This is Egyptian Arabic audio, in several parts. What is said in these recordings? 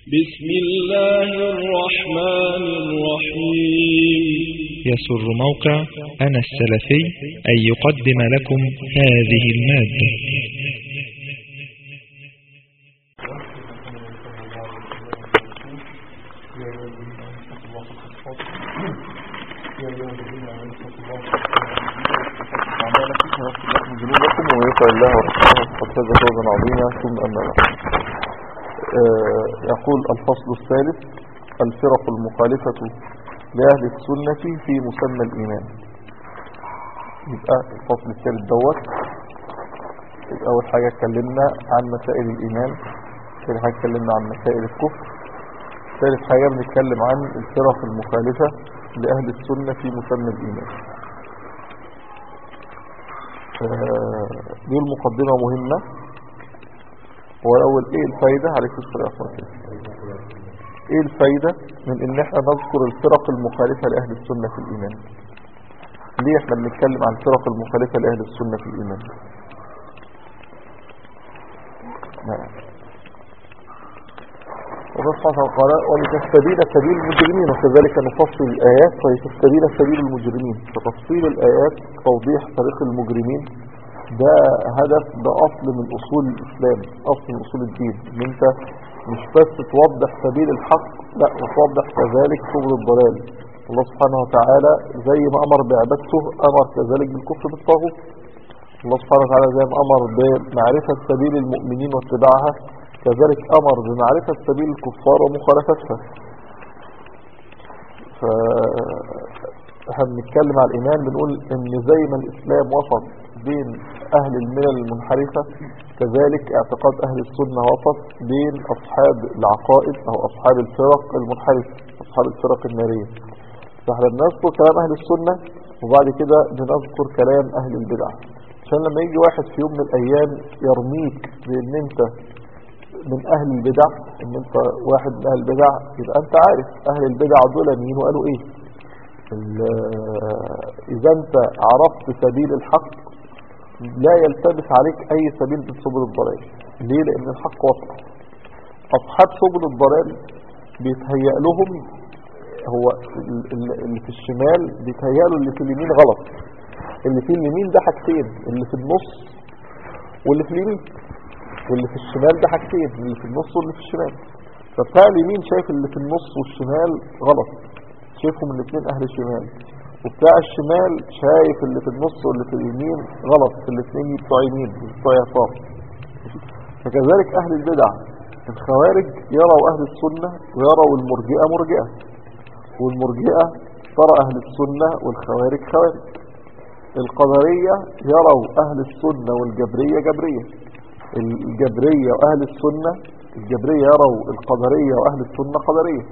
بسم الله الرحمن الرحيم يسر موقع أنا السلفي أن يقدم لكم هذه المادة ذنوبكم ويطع الله ورسوله قد فاز فوزا عظيما ثم أما بعد آه، يقول الفصل الثالث الفرق المخالفة لأهل السنة في مسمى الإيمان يبقى الفصل الثالث دوت يبقى أول حاجة اتكلمنا عن مسائل الإيمان ثاني حاجة اتكلمنا عن مسائل الكفر ثالث حاجة بنتكلم عن الفرق المخالفة لأهل السنة في مسمى الإيمان آه، دي المقدمة مهمة هو الأول ايه الفايدة عليك الصلاة والسلام ايه الفايدة من ان احنا نذكر الفرق المخالفة لأهل السنة في الإيمان ليه احنا بنتكلم عن الفرق المخالفة لأهل السنة في الإيمان نعم الله سبحانه وتعالى ولتستبين سبيل المجرمين وكذلك نفصل الآيات ولتستبين سبيل المجرمين فتفصيل الآيات توضيح طريق المجرمين ده هدف ده أصل من أصول الإسلام أصل من أصول الدين ان انت مش بس توضح سبيل الحق لا وتوضح كذلك سبل الضلال الله سبحانه وتعالى زي ما أمر بعبادته أمر كذلك بالكفر بالطاغوت الله سبحانه وتعالى زي ما أمر بمعرفة سبيل المؤمنين واتباعها كذلك أمر بمعرفة سبيل الكفار ومخالفتها ف احنا بنتكلم على الإيمان بنقول ان زي ما الإسلام وسط بين أهل الملل المنحرفة كذلك اعتقاد أهل السنة وسط بين أصحاب العقائد أو أصحاب الفرق المنحرفة أصحاب الفرق النارية فاحنا بنذكر كلام أهل السنة وبعد كده بنذكر كلام أهل البدع عشان لما يجي واحد في يوم من الأيام يرميك بأن أنت من أهل البدع أن أنت واحد من أهل البدع يبقى أنت عارف أهل البدع دول مين وقالوا إيه إذا أنت عرفت سبيل الحق لا يلتبس عليك أي سبيل من سبل الضلال ليه لأن الحق وسط أصحاب سبل الضلال بيتهيأ لهم هو اللي في الشمال بيتهيأ له اللي في اليمين غلط اللي في اليمين ده حاجتين اللي في النص واللي في اليمين واللي في الشمال ده حاجتين اللي في النص واللي في الشمال فبتاع اليمين شايف اللي في النص والشمال غلط شايفهم الاثنين اهل الشمال وبتاع الشمال شايف اللي في النص واللي في اليمين غلط الاثنين بتوع يمين بتوع يسار فكذلك اهل البدع الخوارج يروا اهل السنة ويروا المرجئة مرجئة والمرجئة ترى اهل السنة والخوارج خوارج القدرية يروا اهل السنة والجبرية جبرية الجبرية واهل السنة الجبرية يروا القدرية واهل السنة قدرية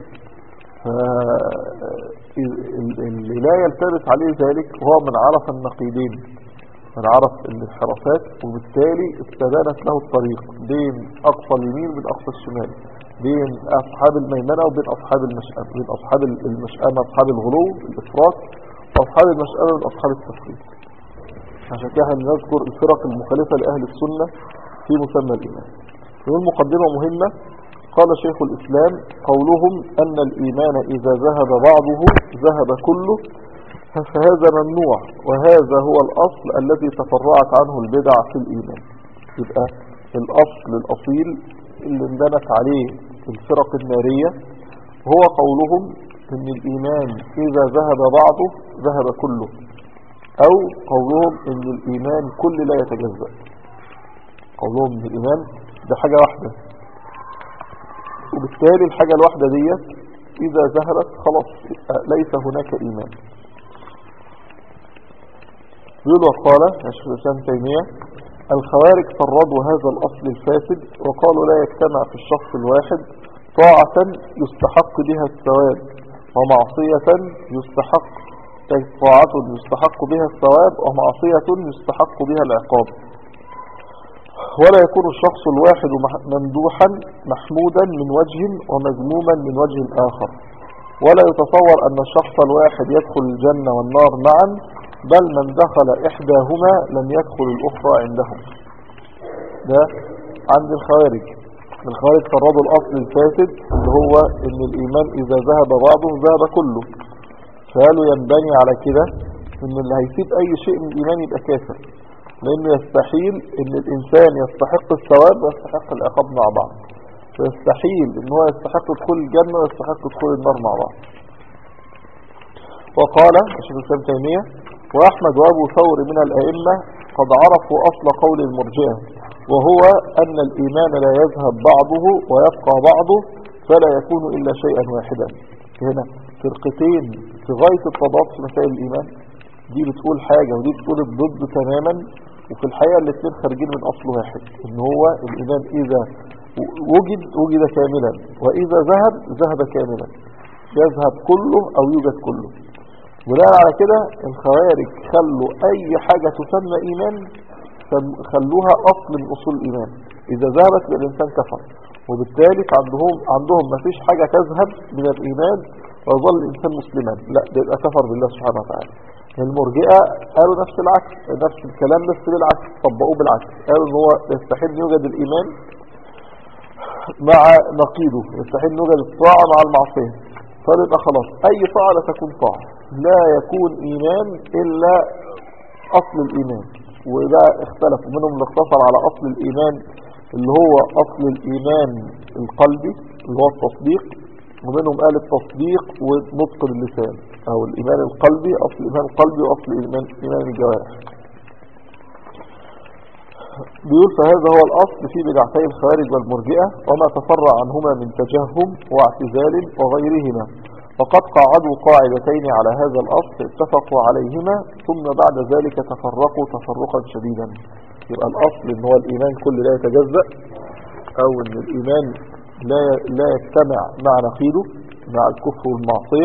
اللي لا يلتبس عليه ذلك هو من عرف النقيدين من عرف الانحرافات وبالتالي استبانت له الطريق بين أقصى اليمين وبين أقصى الشمال بين أصحاب الميمنة وبين أصحاب المشأمة بين أصحاب المشأمة أصحاب الغلو الإفراط وأصحاب المشأمة من أصحاب التفريط عشان كده نذكر الفرق المخالفة لأهل السنة في مسمى الإيمان والمقدمة مهمة قال شيخ الإسلام قولهم أن الإيمان إذا ذهب بعضه ذهب كله فهذا ممنوع وهذا هو الأصل الذي تفرعت عنه البدع في الإيمان يبقى الأصل الأصيل اللي اندنت عليه الفرق النارية هو قولهم أن الإيمان إذا ذهب بعضه ذهب كله أو قولهم أن الإيمان كل لا يتجزأ قولهم أن الإيمان ده حاجة واحدة وبالتالي الحاجة الواحدة ديت إذا ذهبت خلاص ليس هناك إيمان يقول وقال شيخ الإسلام تيمية الخوارج فرضوا هذا الأصل الفاسد وقالوا لا يجتمع في الشخص الواحد طاعة يستحق بها الثواب ومعصية يستحق طاعة يستحق بها الثواب ومعصية يستحق بها العقاب ولا يكون الشخص الواحد ممدوحا محمودا من وجه ومذموما من وجه آخر ولا يتصور أن الشخص الواحد يدخل الجنة والنار معا بل من دخل إحداهما لم يدخل الأخرى عندهم ده عند الخوارج الخوارج فرضوا الأصل الفاسد اللي هو ان الإيمان إذا ذهب بعضه ذهب كله فقالوا ينبني على كده ان اللي هيسيب أي شيء من الإيمان يبقى كافر لأنه يستحيل ان الإنسان يستحق الثواب ويستحق العقاب مع بعض فيستحيل ان هو يستحق دخول الجنة ويستحق دخول النار مع بعض وقال الشيخ الإسلام تيمية وأحمد وأبو ثور من الأئمة قد عرفوا أصل قول المرجئة وهو أن الإيمان لا يذهب بعضه ويبقى بعضه فلا يكون إلا شيئا واحدا هنا فرقتين في غاية التضاد في مسائل الإيمان دي بتقول حاجة ودي بتقول الضد تماما وفي الحقيقة الاثنين خارجين من أصل واحد إن هو الإيمان إذا وجد وجد كاملا وإذا ذهب ذهب كاملا يذهب كله أو يوجد كله بناء على كده الخوارج خلوا أي حاجة تسمى إيمان خلوها أصل من أصول الإيمان إذا ذهبت الإنسان كفر وبالتالي عندهم عندهم ما فيش حاجة تذهب من الإيمان ويظل الإنسان مسلما لا ده يبقى كفر بالله سبحانه وتعالى المرجئة قالوا نفس العكس نفس الكلام بس بالعكس طبقوه بالعكس قالوا ان هو يستحيل يوجد الإيمان مع نقيضه يستحيل يوجد الطاعة مع المعصية فيبقى خلاص أي طاعة لا تكون طاعة لا يكون إيمان إلا أصل الإيمان وده اختلف منهم اللي اقتصر على أصل الإيمان اللي هو أصل الإيمان القلبي اللي هو التصديق ومنهم قال التصديق ونطق اللسان أو الإيمان القلبي أصل الإيمان القلبي وأصل الإيمان إيمان الجوارح بيقول فهذا هو الأصل في بدعتي الخوارج والمرجئة وما تفرع عنهما من تجهم واعتزال وغيرهما وقد قاعدوا قاعدتين على هذا الأصل اتفقوا عليهما ثم بعد ذلك تفرقوا تفرقا شديدا يبقى الأصل ان هو الإيمان كل لا يتجزأ أو ان الإيمان لا لا يجتمع مع نقيضه مع الكفر والمعصية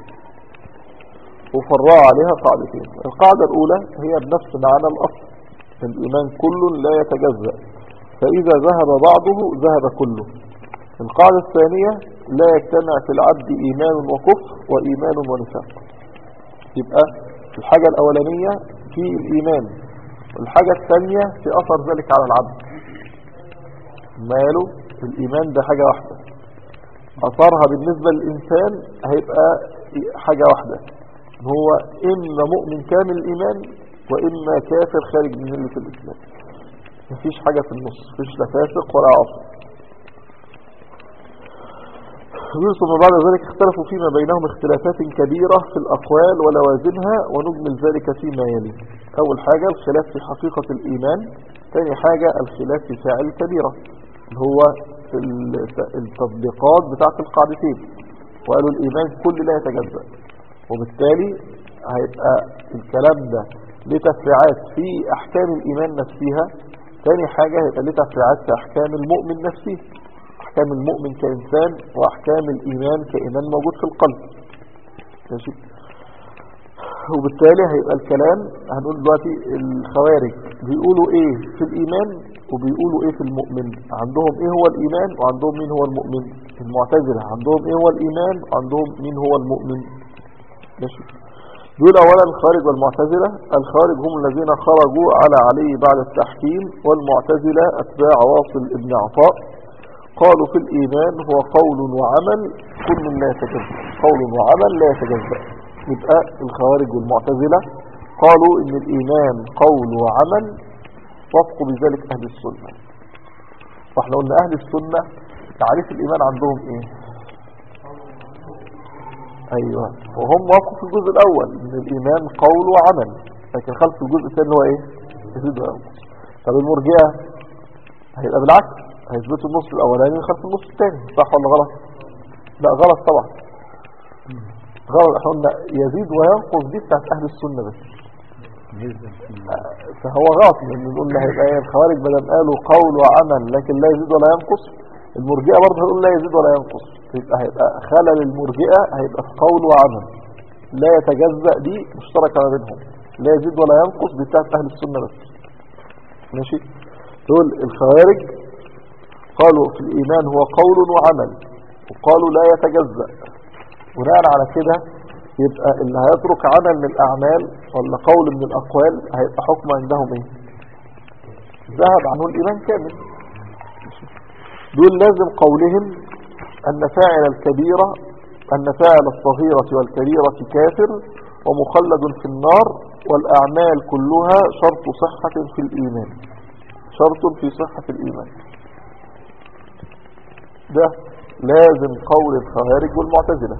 وفرعوا عليها قاعدتين القاعدة الأولى هي بنفس معنى الأصل الإيمان كل لا يتجزأ فإذا ذهب بعضه ذهب كله القاعدة الثانية لا يجتمع في العبد إيمان وكفر وإيمان ونفاق يبقى الحاجة الأولانية في الإيمان والحاجة الثانية في أثر ذلك على العبد ماله الإيمان ده حاجة واحدة أثرها بالنسبة للإنسان هيبقى حاجة واحدة هو إما مؤمن كامل الإيمان وإما كافر خارج من ملة الإسلام مفيش حاجة في النص مفيش لا فاسق ولا عاصي ثم بعد ذلك اختلفوا فيما بينهم اختلافات كبيرة في الأقوال ولوازمها ونجمل ذلك فيما يلي أول حاجة الخلاف في حقيقة الإيمان ثاني حاجة الخلاف في فاعل الكبيرة اللي هو في التطبيقات بتاعة القاعدتين وقالوا الإيمان كل لا يتجزأ وبالتالي هيبقى الكلام ده ليه تفريعات في أحكام الإيمان نفسها ثاني حاجة هيبقى ليه تفريعات في أحكام المؤمن نفسه أحكام المؤمن كإنسان وأحكام الإيمان كإيمان موجود في القلب ماشي وبالتالي هيبقى الكلام هنقول دلوقتي الخوارج بيقولوا ايه في الإيمان وبيقولوا ايه في المؤمن عندهم ايه هو الإيمان وعندهم مين هو المؤمن المعتزلة عندهم ايه هو الإيمان وعندهم مين هو المؤمن ماشي دول اولا الخارج والمعتزلة الخارج هم الذين خرجوا على علي بعد التحكيم والمعتزلة اتباع واصل ابن عطاء قالوا في الإيمان هو قول وعمل كل لا يتجزأ قول وعمل لا يتجزأ يبقى الخوارج والمعتزلة قالوا إن الإيمان قول وعمل وفقوا بذلك أهل السنة واحنا قلنا أهل السنة تعريف الإيمان عندهم إيه أيوة وهم وقفوا في الجزء الأول إن الإيمان قول وعمل لكن خلف الجزء الثاني هو إيه يزيد وينقص طب المرجئة هيبقى بالعكس هيثبتوا النص الاولاني خلف النص الثاني صح ولا غلط لا غلط طبعا غلط احنا قلنا يزيد وينقص دي بتاعت اهل السنه بس فهو غلط لان نقول له هيبقى ايه الخوارج بدل قالوا قول وعمل لكن لا يزيد ولا ينقص المرجئه برضه هنقول لا يزيد ولا ينقص يبقى هيبقى خلل المرجئه هيبقى في قول وعمل لا يتجزأ دي مشتركه ما بينهم لا يزيد ولا ينقص دي بتاعت اهل السنه بس ماشي دول الخوارج قالوا في الإيمان هو قول وعمل وقالوا لا يتجزأ بناء على كده يبقى اللي هيترك عمل من الأعمال ولا قول من الأقوال هيبقى حكم عندهم ايه ذهب عنه الإيمان كامل دول لازم قولهم أن فاعل الكبيرة أن فاعل الصغيرة والكبيرة كافر ومخلد في النار والأعمال كلها شرط صحة في الإيمان شرط في صحة الإيمان ده لازم قول الخوارج والمعتزلة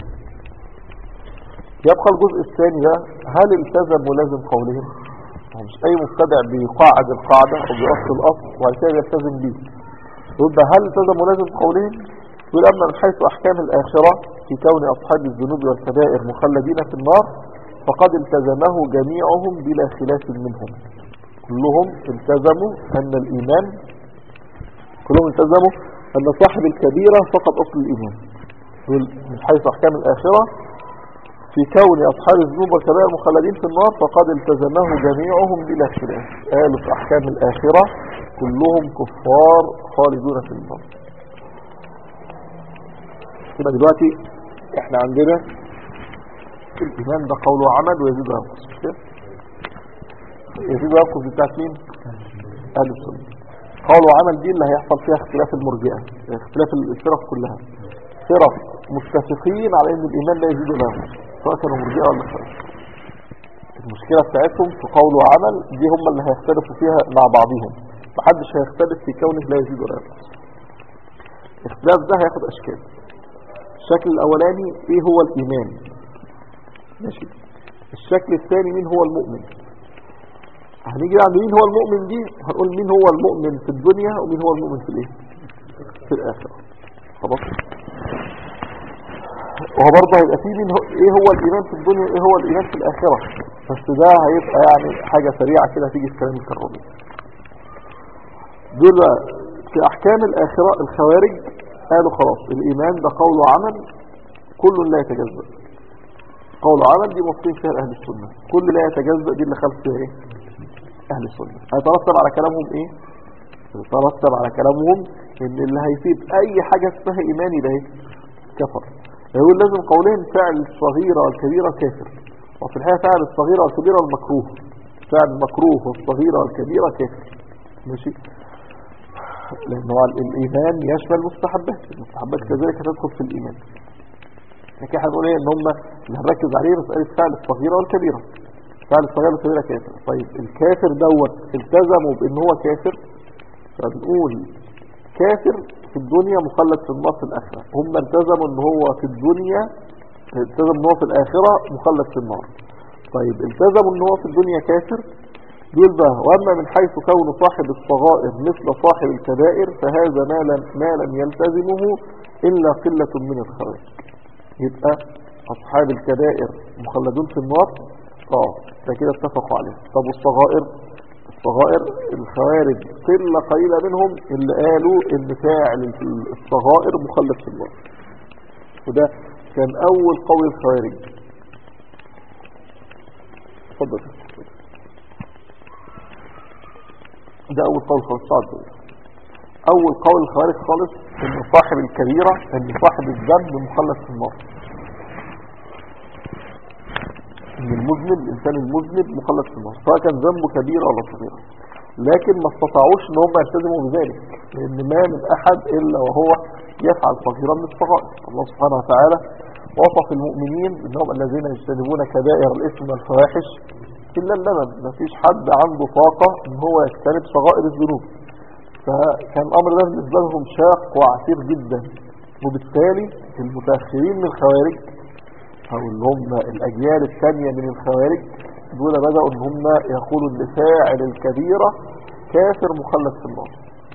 يبقى الجزء الثاني ده هل التزموا لازم قولهم هو مش أي مبتدع بيقاعد القاعدة أو بيأصل الأصل وبعد كده يلتزم بيه يبقى هل التزموا لازم قولهم يقول أما من حيث أحكام الآخرة في كون أصحاب الذنوب والكبائر مخلدين في النار فقد التزمه جميعهم بلا خلاف منهم كلهم التزموا أن الإيمان كلهم التزموا أن صاحب الكبيرة فقط أصل الإيمان يقول من حيث أحكام الآخرة في كون أصحاب الذنوب والكبائر مخلدين في النار فقد التزمه جميعهم بلا خلاف قالوا في أحكام الآخرة كلهم كفار خالدون في النار يبقى دلوقتي احنا عندنا الإيمان ده قول وعمل ويزيد وينقص مش كده؟ يزيد وينقص دي بتاعت مين؟ أهل السنة قول وعمل دي اللي هيحصل فيها اختلاف المرجئة اختلاف الفرق كلها فرق متفقين على ان الإيمان لا يزيد ولا ينقص سواء كانوا مرجئة ولا فرق المشكلة بتاعتهم في قول وعمل دي هم اللي هيختلفوا فيها مع بعضهم محدش هيختلف في كونه لا يزيد ولا ينقص الاختلاف ده هياخد أشكال الشكل الأولاني ايه هو الإيمان ماشي الشكل الثاني مين هو المؤمن هنيجي عند مين هو المؤمن دي هنقول مين هو المؤمن في الدنيا ومين هو المؤمن في الايه في الآخرة خلاص وهو برضه هيبقى فيه مين هو ايه هو الإيمان في الدنيا وايه هو الإيمان في الآخرة بس ده هيبقى يعني حاجة سريعة كده هتيجي في كلام الكرامي دول بقى في أحكام الآخرة الخوارج قالوا خلاص الإيمان ده قول وعمل كل لا يتجزأ قول وعمل دي موافقين فيها أهل السنة كل لا يتجزأ دي اللي خلف فيها ايه أهل السنة هيترتب على كلامهم ايه يترتب على كلامهم ان اللي هيسيب اي حاجة اسمها ايماني ده ايه كفر يقول لازم قولين فعل الصغيرة والكبيرة كافر وفي الحقيقة فعل الصغيرة والكبيرة المكروه فعل المكروه والصغيرة والكبيرة كافر ماشي لأن هو الإيمان يشمل المستحبات المستحبات كذلك تدخل في الإيمان لكن احنا هنقول ايه ان هم اللي هنركز عليه مسألة فعل الصغيرة والكبيرة فعل الصغيرة والكبيرة كافر طيب الكافر دوت التزموا بان هو كافر فبنقول كافر في الدنيا مخلد في النار في الآخرة هم التزموا ان هو في الدنيا التزم ان هو في الآخرة مخلد في النار طيب التزموا ان هو في الدنيا كافر دول بقى واما من حيث كون صاحب الصغائر مثل صاحب الكبائر فهذا ما لم, ما لم يلتزمه إلا قلة من الخوارج يبقى أصحاب الكبائر مخلدون في النار اه ده كده اتفقوا عليه طب والصغائر الصغائر الخوارج قلة قليلة منهم اللي قالوا ان فاعل الصغائر مخلد في النار وده كان اول قول الخوارج اتفضل ده اول قول خالص صعب اول قول الخوارج خالص ان صاحب الكبيرة ان صاحب الذنب مخلد في النار ان المذنب الانسان المذنب مخلد في النار سواء كان ذنبه كبيرة ولا صغيرة لكن ما استطاعوش ان هم يلتزموا بذلك لان ما من احد الا وهو يفعل صغيرا من الصغائر الله سبحانه وتعالى وصف المؤمنين انهم الذين يجتنبون كبائر الاثم والفواحش الا اللبن ما فيش حد عنده طاقة ان هو يجتنب صغائر الذنوب فكان الامر ده بالنسبة لهم شاق وعسير جدا وبالتالي المتأخرين من الخوارج او اللي هم الاجيال الثانية من الخوارج دول بدأوا ان هم يقولوا ان فاعل الكبيرة كافر مخلد في النار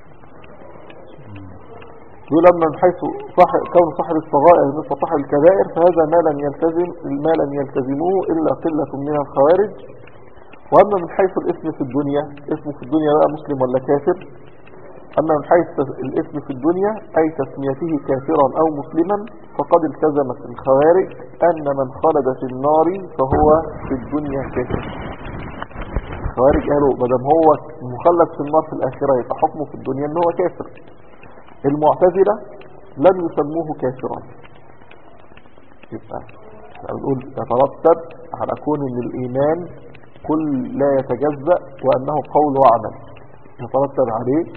يقول أما من حيث صاحب كون صاحب الصغائر مثل صاحب الكبائر فهذا ما لم يلتزم ما لم يلتزموه إلا قلة من الخوارج وأما من حيث الاسم في الدنيا اسمه في الدنيا بقى مسلم ولا كافر أما من حيث الاسم في الدنيا أي تسميته كافرا أو مسلما فقد التزمت الخوارج أن من خلد في النار فهو في الدنيا كافر الخوارج قالوا مدام هو مخلد في النار في الآخرة يبقى حكمه في الدنيا أنه هو كافر المعتزلة لم يسموه كافرا يبقى نقول يترتب على كون ان الايمان كل لا يتجزأ وانه قول وعمل يترتب عليه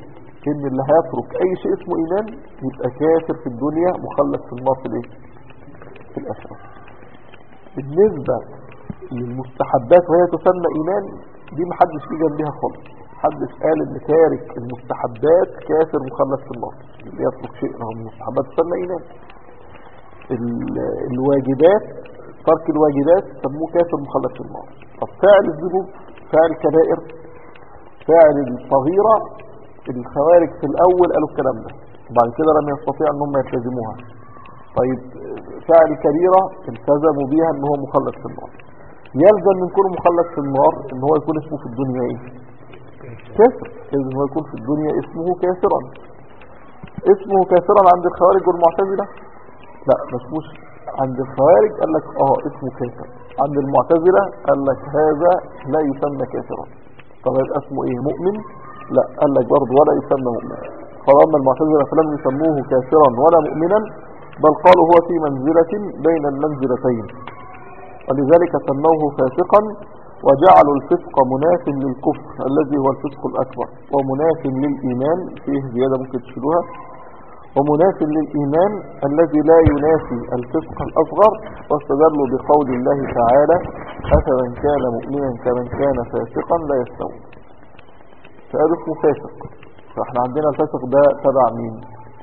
ان اللي هيترك اي شيء اسمه ايمان يبقى كافر في الدنيا مخلد في النار في الايه في الاخره بالنسبه للمستحبات وهي تسمى ايمان دي محدش فيه جنبها خالص محدش قال ان تارك المستحبات كافر مخلد في النار اللي يترك شيء من المستحبات تسمى ايمان ال- الواجبات ترك الواجبات سموه كافر مخلد في النار طب فعل الذنوب فعل الكبائر فعل الصغيرة الخوارج في الأول قالوا الكلام ده وبعد كده لم يستطيع ان هم يلتزموها طيب فعل كبيرة التزموا بيها ان هو مخلد في النار يلزم من كونه مخلد في النار ان هو يكون اسمه في الدنيا ايه كافر يلزم ان هو يكون في الدنيا اسمه كافرا اسمه كافرا عند الخوارج والمعتزلة لا ما اسموش عند الخوارج قال لك اه اسمه كافر عند المعتزلة قال لك هذا لا يسمى كافرا طب يبقى اسمه ايه مؤمن لا قال لك برضه ولا يسمى مؤمن قال اما المعتزلة فلم يسموه كافرا ولا مؤمنا بل قالوا هو في منزلة بين المنزلتين ولذلك سموه فاسقا وجعلوا الفسق مناف للكفر الذي هو الفسق الأكبر ومناف للإيمان فيه زيادة ممكن تشيلوها ومناف للإيمان الذي لا ينافي الفسق الأصغر واستدلوا بقول الله تعالى أفمن كان مؤمنا كمن كان فاسقا لا يستوي فقالوا اسمه فاسق فاحنا عندنا الفاسق ده تبع مين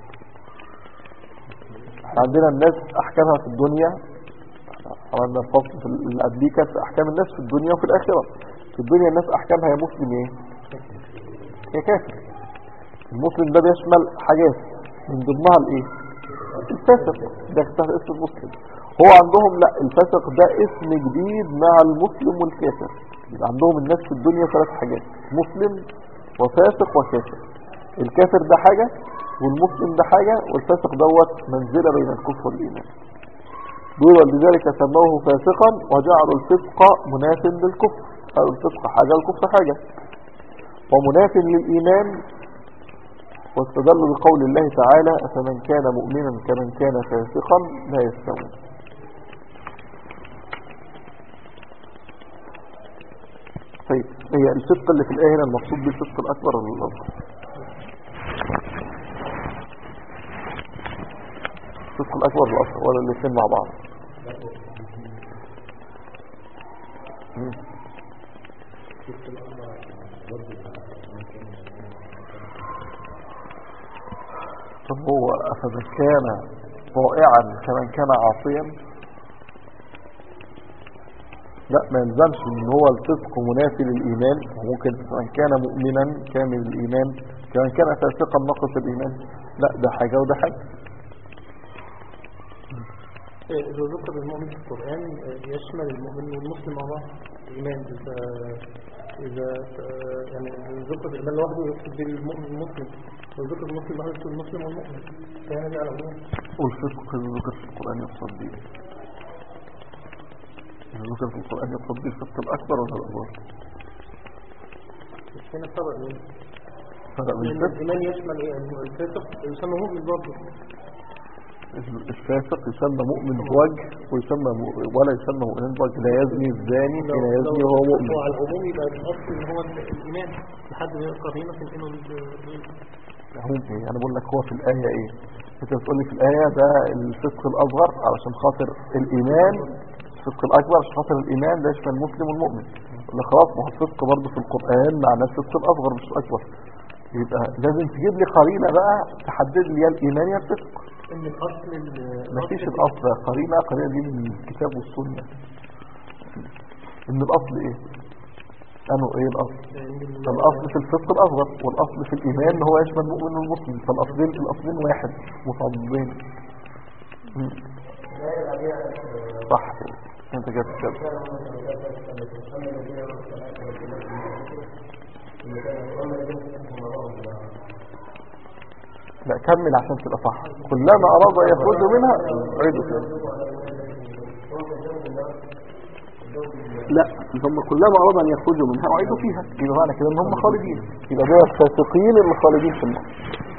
احنا عندنا الناس احكامها في الدنيا عملنا الفصل في اللي قبليه كانت احكام الناس في الدنيا وفي الاخره في الدنيا الناس احكامها يا مسلم ايه يا كافر المسلم ده بيشمل حاجات من ضمنها الايه الفاسق ده تحت اسم المسلم هو عندهم لا الفاسق ده اسم جديد مع المسلم والكافر يبقى عندهم الناس في الدنيا ثلاث حاجات مسلم وفاسق وكافر الكافر ده حاجة والمسلم ده حاجة والفاسق دوت منزلة بين الكفر والإيمان دول لذلك سموه فاسقا وجعلوا الفسق مناف للكفر قالوا الفسق حاجة والكفر حاجة ومناف للإيمان واستدلوا بقول الله تعالى أفمن كان مؤمنا كمن كان فاسقا لا يستوون طيب هي الفسق اللي في الآية هنا المقصود بالفسق الأكبر ولا الأصغر الفسق الأكبر ولا الأصغر ولا الاثنين مع بعض مم. طب هو أفمن كان طائعا كمن كان عاصيا لا ما يلزمش ان هو الفسق منافي للإيمان وممكن من كان مؤمنا كامل الإيمان كمن كان فاسقا نقص الإيمان لا ده حاجة وده حاجة إذا ذكر المؤمن في القرآن يشمل المؤمن والمسلم مع بعض إيمان إذا إذا يعني ذكر الإيمان لوحده يقصد بالمؤمن والمسلم وذكر المسلم لوحده يقصد المسلم والمؤمن فهنا دي على العموم والفسق إذا ذكر في القرآن يقصد به إذا ذكر في القرآن يقصد به الفسق الأكبر ولا الأصغر بس هنا فرق مين؟ فرق بين لأن الفسق الإيمان يشمل إيه؟ الفاسق يسمى مؤمن برضه الفاسق يسمى مؤمن بوجه ويسمى م... ولا يسمى مؤمن بوجه لا يزني الزاني حين يزني وهو مؤمن هو على العموم يبقى الأصل إن هو الإيمان لحد ما يبقى قرينة في الإيمان هم ايه انا بقول لك هو في الآية ايه انت بتقول لي في الآية ده الفسق الأصغر علشان خاطر الإيمان الفسق الأكبر عشان خاطر الإيمان ده يشمل المسلم والمؤمن ولا خلاص ما هو الفسق برضه في القرآن معناه الفسق الأصغر مش الأكبر يبقى لازم تجيب لي قرينة بقى تحدد لي يا الإيمان يا الفسق إن الأصل ال- مفيش الأصل قرينة قرينة دي من الكتاب والسنة إن الأصل إيه أنه إيه الأصل إن الأصل في الفسق الأصغر والأصل في الإيمان هو يشمل المؤمن والمسلم فالأصلين الأصلين واحد متعضدين مم. صح كده. انت كده بتتكلم لا كمل عشان تبقى صح كلما أراد أن يخرجوا منها عيدوا فيها لا هم كلما أراد أن يخرجوا منها أعيدوا فيها يبقى معنى كده إن هم خالدين يبقى دول الفاسقين اللي خالدين في النار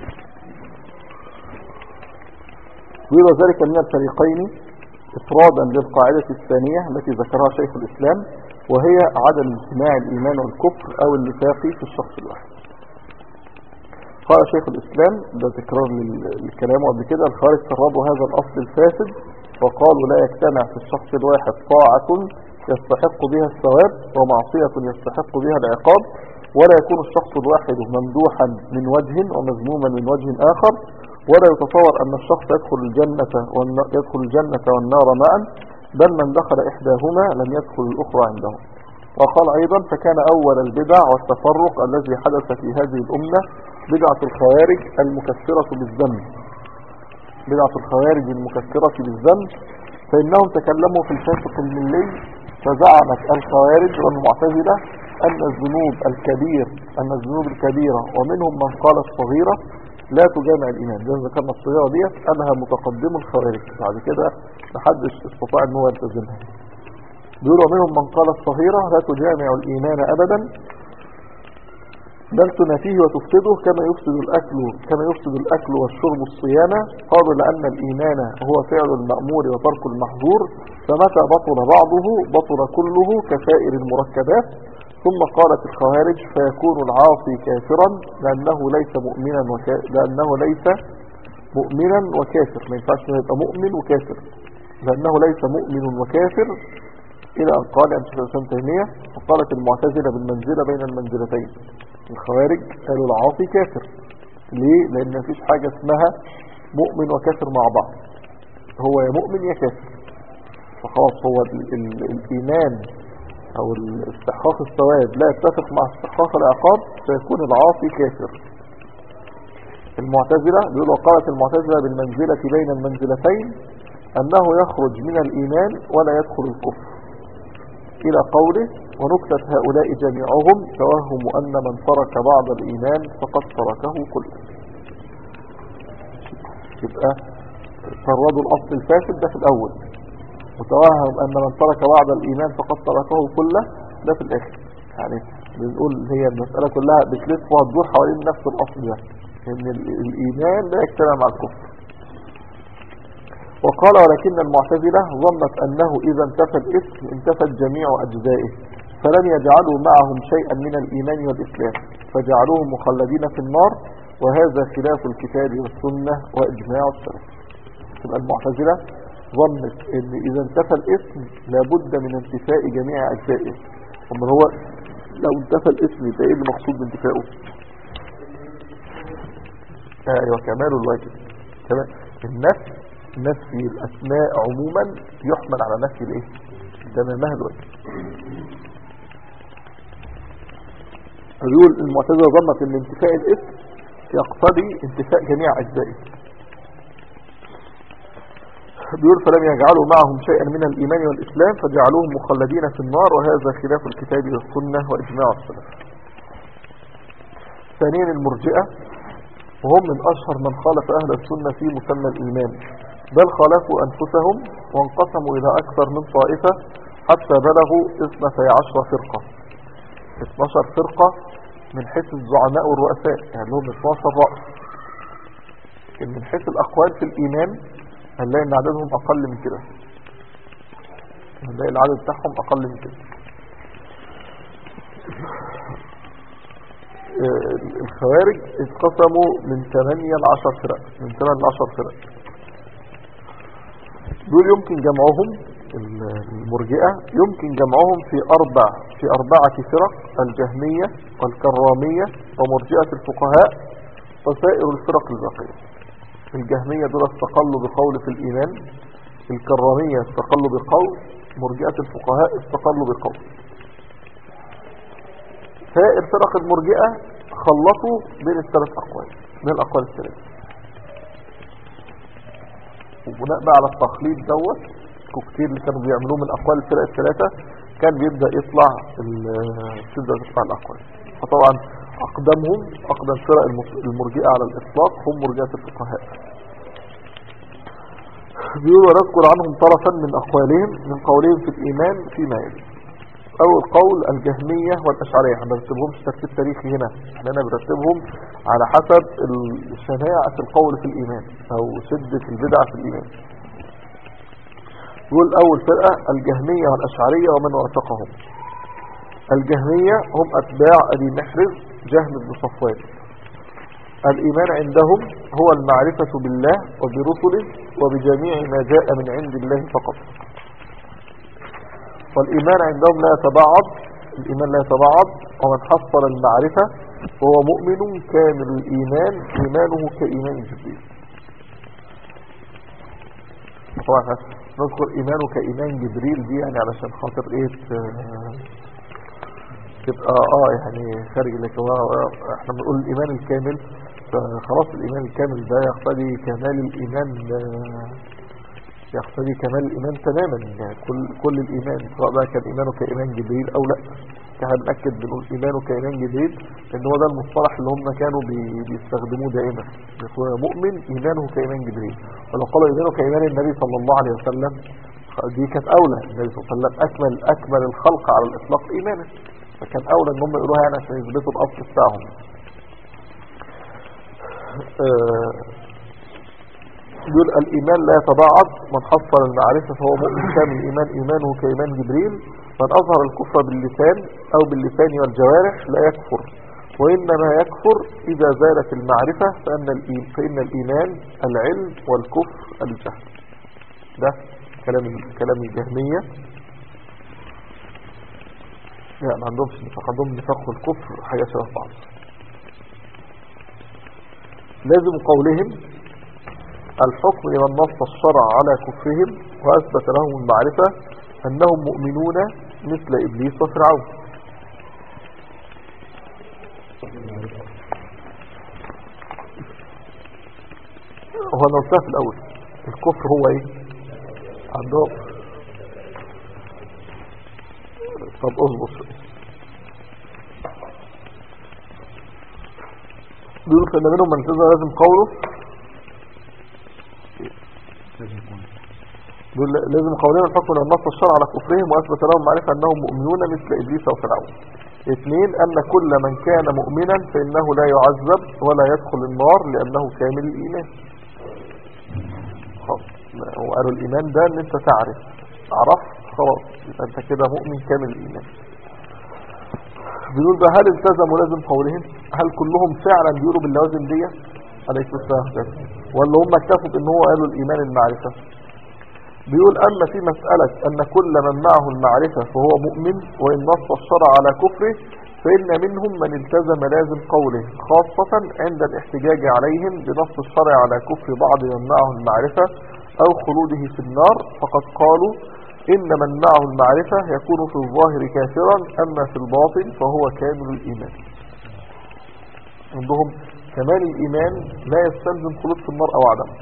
ويرى ذلك من الفريقين إفرادا للقاعدة الثانية التي ذكرها شيخ الإسلام وهي عدم اجتماع الإيمان والكفر أو النفاق في الشخص الواحد قال شيخ الإسلام ده تكرار لل- للكلام قبل كده الخوارج سربوا هذا الأصل الفاسد وقالوا لا يجتمع في الشخص الواحد طاعة يستحق بها الثواب ومعصية يستحق بها العقاب ولا يكون الشخص الواحد ممدوحا من وجه ومذموما من وجه آخر ولا يتصور أن الشخص يدخل الجنة والن- يدخل الجنة والنار معا بل من دخل إحداهما لم يدخل الأخرى عندهم وقال أيضا فكان أول البدع والتفرق الذي حدث في هذه الأمة بدعة الخوارج المكفرة بالذنب بدعة الخوارج المكفرة بالذنب فإنهم تكلموا في الفاسق الملي فزعمت الخوارج والمعتزلة أن الذنوب الكبير أن الذنوب الكبيرة ومنهم من قال الصغيرة لا تجامع الإيمان زي ما ذكرنا الصغيرة ديت قالها متقدم الخوارج بعد كده محدش استطاع أن هو يلتزمها بيقولوا منهم من قال الصغيرة لا تجامع الإيمان أبدا بل تنافيه وتفسده كما يفسد الأكل كما يفسد الأكل والشرب الصيانة قالوا لأن الإيمان هو فعل المأمور وترك المحظور فمتى بطل بعضه بطل كله كسائر المركبات ثم قالت الخوارج فيكون العاصي كافرا لأنه ليس مؤمنا وكا... لأنه ليس مؤمنا وكافر ما ينفعش إنه يبقى مؤمن وكافر لأنه ليس مؤمن وكافر إلى أن قال عن شيخ الإسلام تيمية وقالت المعتزلة بالمنزلة بين المنزلتين الخوارج قالوا العاصي كافر ليه؟ لأن مفيش حاجة اسمها مؤمن وكافر مع بعض هو يا مؤمن يا كافر فخلاص هو ال ال الإيمان أو استحقاق الثواب لا يتفق مع استحقاق العقاب فيكون العاصي كافر المعتزلة بيقول وقالت المعتزلة بالمنزلة بين المنزلتين أنه يخرج من الإيمان ولا يدخل الكفر إلى قوله ونكتة هؤلاء جميعهم توهم أن من ترك بعض الإيمان فقد تركه كله يبقى فرضوا الأصل الفاسد ده في الأول وتوهم أن من ترك بعض الإيمان فقد تركه كله ده في الآخر يعني بنقول هي المسألة كلها بتلف وهتدور حوالين نفس الأصل ده إن ال- الإيمان لا يجتمع مع الكفر وقال ولكن المعتزلة ظنت أنه إذا انتفى الاسم انتفت جميع أجزائه فلم يجعلوا معهم شيئا من الإيمان والإسلام فجعلوهم مخلدين في النار وهذا خلاف الكتاب والسنة وإجماع السلف تبقى المعتزلة ظنت أن إذا انتفى الاسم لابد من انتفاء جميع أجزائه أما هو لو انتفى الاسم يبقى إيه المقصود بانتفائه ايوه كمال الواجب كمان النفي نفي الاسماء عموما يحمل على نفي الايه تمامها الواجب يقول المعتزله ظنت ان انتفاء الاسم يقتضي انتفاء جميع اجزائه بيقول فلم يجعلوا معهم شيئا من الايمان والاسلام فجعلوهم مخلدين في النار وهذا خلاف الكتاب والسنه واجماع السلف ثانيا المرجئه وهم من أشهر من خالف أهل السنة في مسمى الإيمان بل خالفوا أنفسهم وانقسموا إلى أكثر من طائفة حتى بلغوا 12 فرقة 12 فرقة من حيث الزعماء والرؤساء يعني لهم 12 رأس لكن من حيث الأقوال في الإيمان هنلاقي أن عددهم أقل من كده هنلاقي العدد بتاعهم أقل من كده الخوارج اتقسموا من 8 ل 10 فرق من 8 ل 10 فرق دول يمكن جمعهم المرجئة يمكن جمعهم في أربع في أربعة فرق الجهمية والكرامية ومرجئة الفقهاء وسائر الفرق الباقية الجهمية دول استقلوا بقول في الإيمان الكرامية استقلوا بقول مرجئة الفقهاء استقلوا بقول سائر فرق المرجئة خلطوا بين الثلاث أقوال بين الأقوال الثلاثة وبناء بقى على التخليط دوت كوكتيل اللي كانوا بيعملوه من أقوال الفرق الثلاثة كان بيبدأ يطلع تبدأ تطلع الأقوال فطبعا أقدمهم أقدم فرق المرجئة على الإطلاق هم مرجئة الفقهاء بيقولوا ونذكر عنهم طرفا من أقوالهم من قولهم في الإيمان فيما يلي أول قول الجهمية والأشعرية احنا بنرتبهمش ترتيب تاريخي هنا احنا بنرتبهم على حسب شناعة القول في الإيمان أو شدة البدع في الإيمان يقول أول فرقة الجهمية والأشعرية ومن وافقهم الجهمية هم أتباع أبي محرز جهم بن صفوان الإيمان عندهم هو المعرفة بالله وبرسله وبجميع ما جاء من عند الله فقط والإيمان عندهم لا يتبعض الإيمان لا يتبعض ومن حصل المعرفة وهو مؤمن كامل الإيمان إيمانه كإيمان جبريل طبعا نذكر إيمانه كإيمان جبريل دي يعني علشان خاطر إيه ت- تبقى اه يعني خارج لك هو احنا بنقول الايمان الكامل فخلاص الايمان الكامل ده يقتضي كمال الايمان آه، يقتضي كمال الايمان تماما يعني كل كل الايمان سواء بقى كان ايمانه كايمان جبريل او لا احنا بنأكد بنقول ايمانه كايمان جبريل لان هو ده المصطلح اللي هم كانوا بي- بيستخدموه دائما يقول مؤمن ايمانه كايمان جبريل ولو قالوا ايمانه كايمان النبي صلى الله عليه وسلم دي كانت اولى النبي صلى الله عليه وسلم اكمل اكمل الخلق على الاطلاق ايمانا فكان اولى ان هم يقولوها يعني عشان يثبتوا الاصل بتاعهم آه، يقول الايمان لا يتباعد من حصل المعرفة فهو مؤمن كامل الايمان ايمانه كايمان جبريل من اظهر الكفر باللسان او باللسان والجوارح لا يكفر وانما يكفر اذا زالت المعرفة فان الإيمان, فإن الايمان العلم والكفر الجهل ده كلام كلام الجهمية لا ما عندهمش نفاق عندهم نفاق والكفر حاجة شبه بعض لازم قولهم الحكم لمن نص الشرع على كفرهم وأثبت لهم المعرفة أنهم مؤمنون مثل إبليس وفرعون هو أنا قلتها في الأول الكفر هو إيه عندهم طب اصبر شوية. بيقول ان منهم من التزم لازم قوله بيقول لازم قولهم الحكم لما نص الشرع على كفرهم واثبت لهم معرفه انهم مؤمنون مثل ابليس وفرعون اثنين ان كل من كان مؤمنا فانه لا يعذب ولا يدخل النار لانه كامل الايمان خلاص وقالوا الايمان ده ان انت تعرف عرفت خلاص يبقى انت كده مؤمن كامل الايمان بيقول بقى هل التزموا لازم قولهم هل كلهم فعلا بيقولوا باللوازم دي عليك السلام ولا هم اكتفوا بان هو قالوا الايمان المعرفة بيقول اما في مسألة ان كل من معه المعرفة فهو مؤمن وان نص الشرع على كفره فإن منهم من التزم لازم قوله خاصة عند الاحتجاج عليهم بنص الشرع على كفر بعض من معه المعرفة أو خلوده في النار فقد قالوا إن من معه المعرفة يكون في الظاهر كافرا أما في الباطن فهو كامل الإيمان عندهم كمال الإيمان لا يستلزم خلود في النار أو عدم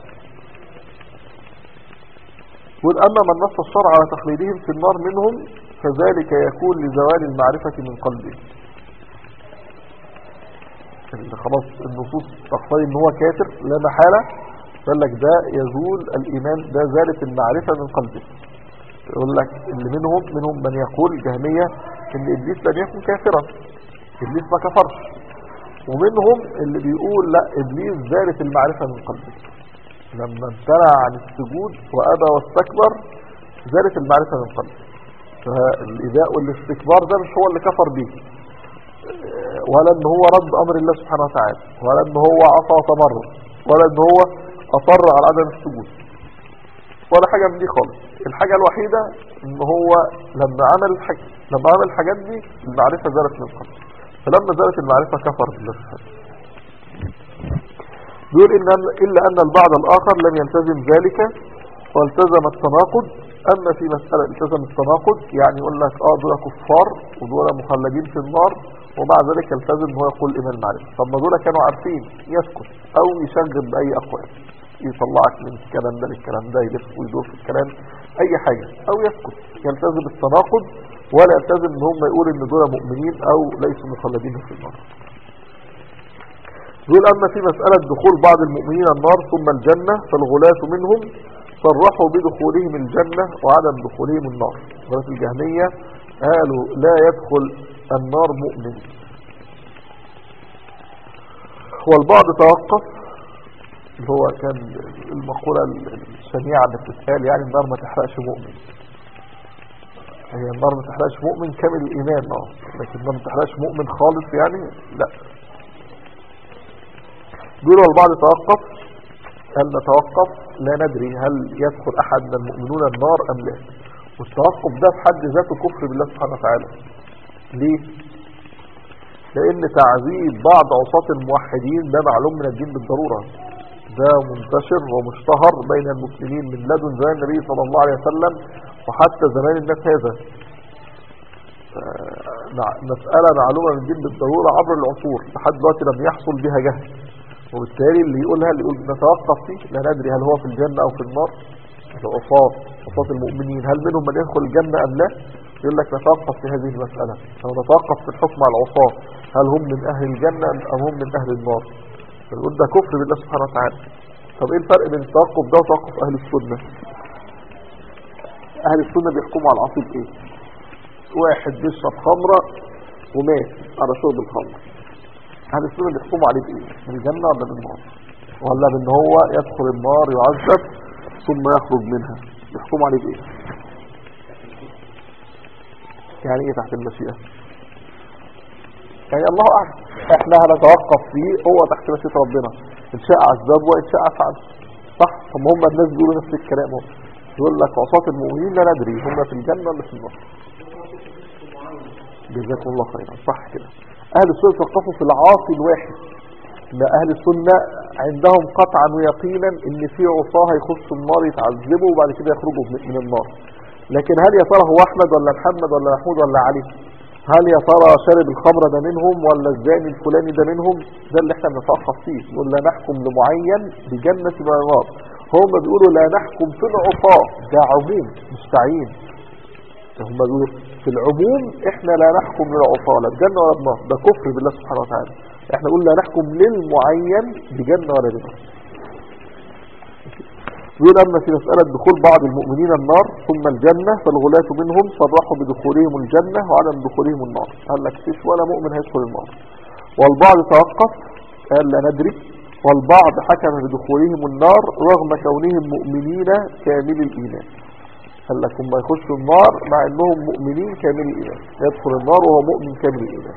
يقول أما من نص الشرع على تخليدهم في النار منهم فذلك يكون لزوال المعرفة من قلبه اللي خلاص النصوص تقتضي ان هو كافر لا محالة قال لك ده يزول الإيمان ده زالت المعرفة من قلبه يقول لك اللي منهم منهم من يقول جهمية ان ابليس لم يكن كافرا ابليس ما كفرش ومنهم اللي بيقول لا ابليس زالت المعرفة من قلبه لما امتنع عن السجود وابى واستكبر زالت المعرفة من قلبه فالإذاء والاستكبار ده مش هو اللي كفر به ولا ان هو رد امر الله سبحانه وتعالى ولا ان هو عصى وتمرد ولا ان هو اصر على عدم السجود ولا حاجة من دي خالص الحاجة الوحيدة ان هو لما عمل الحاجة لما عمل الحاجات دي المعرفة زالت من قبل فلما زالت المعرفة كفر بالله سبحانه بيقول إن إلا أن البعض الآخر لم يلتزم ذلك والتزم التناقض أما في مسألة التزم التناقض يعني يقول لك آه دول كفار ودول مخلدين في النار ومع ذلك يلتزم هو يقول إيمان المعرفة طب ما دول كانوا عارفين يسكت أو يشغل بأي أقوال يطلعك من الكلام ده للكلام ده يلف ويدور في الكلام أي حاجة أو يسكت يلتزم التناقض ولا يلتزم ان هم يقول ان دول مؤمنين او ليسوا مخلدين في النار يقول اما في مسألة دخول بعض المؤمنين النار ثم الجنة فالغلاة منهم صرحوا بدخولهم الجنة وعدم دخولهم النار غلاة الجهمية قالوا لا يدخل النار مؤمن والبعض توقف اللي هو كان المقولة الشنيعة اللي بتتقال يعني النار ما تحرقش مؤمن هي النار ما تحرقش مؤمن كامل الإيمان اه لكن النار ما تحرقش مؤمن خالص يعني لا بيقولوا البعض توقف هل نتوقف لا ندري هل يدخل أحد من المؤمنون النار أم لا والتوقف ده في حد ذاته كفر بالله سبحانه وتعالى ليه لأن تعذيب بعض عصاة الموحدين ده معلوم من الدين بالضرورة ده منتشر ومشتهر بين المسلمين من لدن زمان النبي صلى الله عليه وسلم وحتى زمان الناس هذا مع- مسألة معلومة من الدين بالضرورة عبر العصور لحد دلوقتي لم يحصل بها جهل وبالتالي اللي يقولها اللي يقول نتوقف فيه لا ندري هل هو في الجنة أو في النار العصاة عصاة المؤمنين هل منهم من يدخل الجنة أم لا يقول لك نتوقف في هذه المسألة أو نتوقف في الحكم على العصاة هل هم من أهل الجنة أم هم من أهل النار فنقول ده كفر بالله سبحانه وتعالى طب ايه الفرق بين التوقف ده وتوقف أهل السنة أهل السنة بيحكموا على العصيب ايه واحد بيشرب خمرة ومات على شرب الخمر أهل السنة بيحكموا عليه بإيه من الجنة ولا من النار ولا بأن هو يدخل النار يعذب ثم يخرج منها بيحكموا عليه بإيه يعني إيه تحت المشيئة يعني الله أعلم احنا هنتوقف فيه هو تحت مشيئة ربنا إن شاء عذاب وإن شاء فعل صح طب هم الناس بيقولوا نفس الكلام اهو يقول لك عصاة المؤمنين لا ندري هم في الجنة ولا في النار جزاكم الله خيرا صح كده أهل السنة توقفوا في العاصي الواحد لا أهل السنة عندهم قطعا ويقينا ان في عصاه هيخشوا النار يتعذبوا وبعد كده يخرجوا من من النار لكن هل يا ترى هو أحمد ولا محمد ولا محمود ولا علي هل يا ترى شارب الخمر ده منهم ولا الزاني الفلاني ده منهم ده اللي احنا بنتوقف فيه نقول لا نحكم لمعين بجنة ولا نار هم بيقولوا لا نحكم في العصاه ده عموم مش تعيين هم بيقولوا في العموم احنا لا نحكم للعصاه لا بجنة ولا بنار ده كفر بالله سبحانه وتعالى احنا نقول لا نحكم للمعين بجنة ولا بنار يقول أما في مسألة دخول بعض المؤمنين النار ثم الجنة فالغلاة منهم صرحوا بدخولهم الجنة وعدم دخولهم النار قال لك فيش ولا مؤمن هيدخل النار والبعض توقف قال لا ندري والبعض حكم بدخولهم النار رغم كونهم مؤمنين كامل الإيمان قال لك هم يخشوا النار مع انهم مؤمنين كامل الإيمان يدخل النار وهو مؤمن كامل الإيمان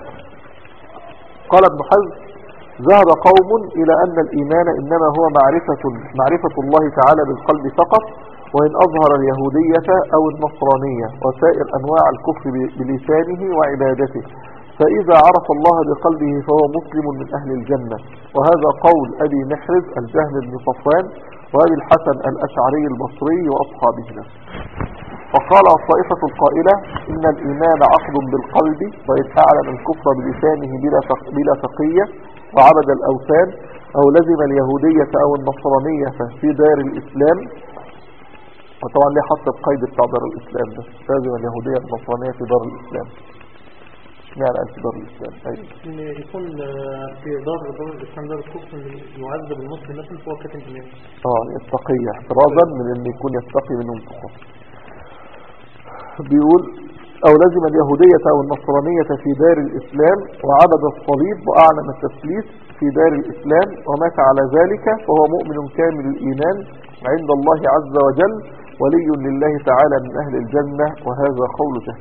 قال ابن حزم ذهب قوم إلى أن الإيمان إنما هو معرفة, معرفة الله تعالى بالقلب فقط وإن أظهر اليهودية أو النصرانية وسائر أنواع الكفر بلسانه وعبادته فإذا عرف الله بقلبه فهو مسلم من أهل الجنة وهذا قول أبي محرز الجهل بن صفوان وأبي الحسن الأشعري البصري وأصحابهما وقال الطائفة القائلة إن الإيمان عقد بالقلب وإن أعلن الكفر بلسانه بلا تق- بلا تقية وعبد الأوثان أو لزم اليهودية أو النصرانية في دار الإسلام وطبعا ليه حط القيد بتاع دار الإسلام ده لازم اليهودية والنصرانية في دار الإسلام يعني قال في دار الإسلام أيوة. ان يكون آه، في دار دار الاسلام دار الكفر إن يعذب المسلم مثلا فهو كاتم دماغه اه التقية احترازا من ان يكون يتقي منهم تقوى بيقول او لزم اليهودية او النصرانية في دار الاسلام وعبد الصليب واعلن التثليث في دار الاسلام ومات على ذلك فهو مؤمن كامل الايمان عند الله عز وجل ولي لله تعالى من اهل الجنة وهذا قول جهل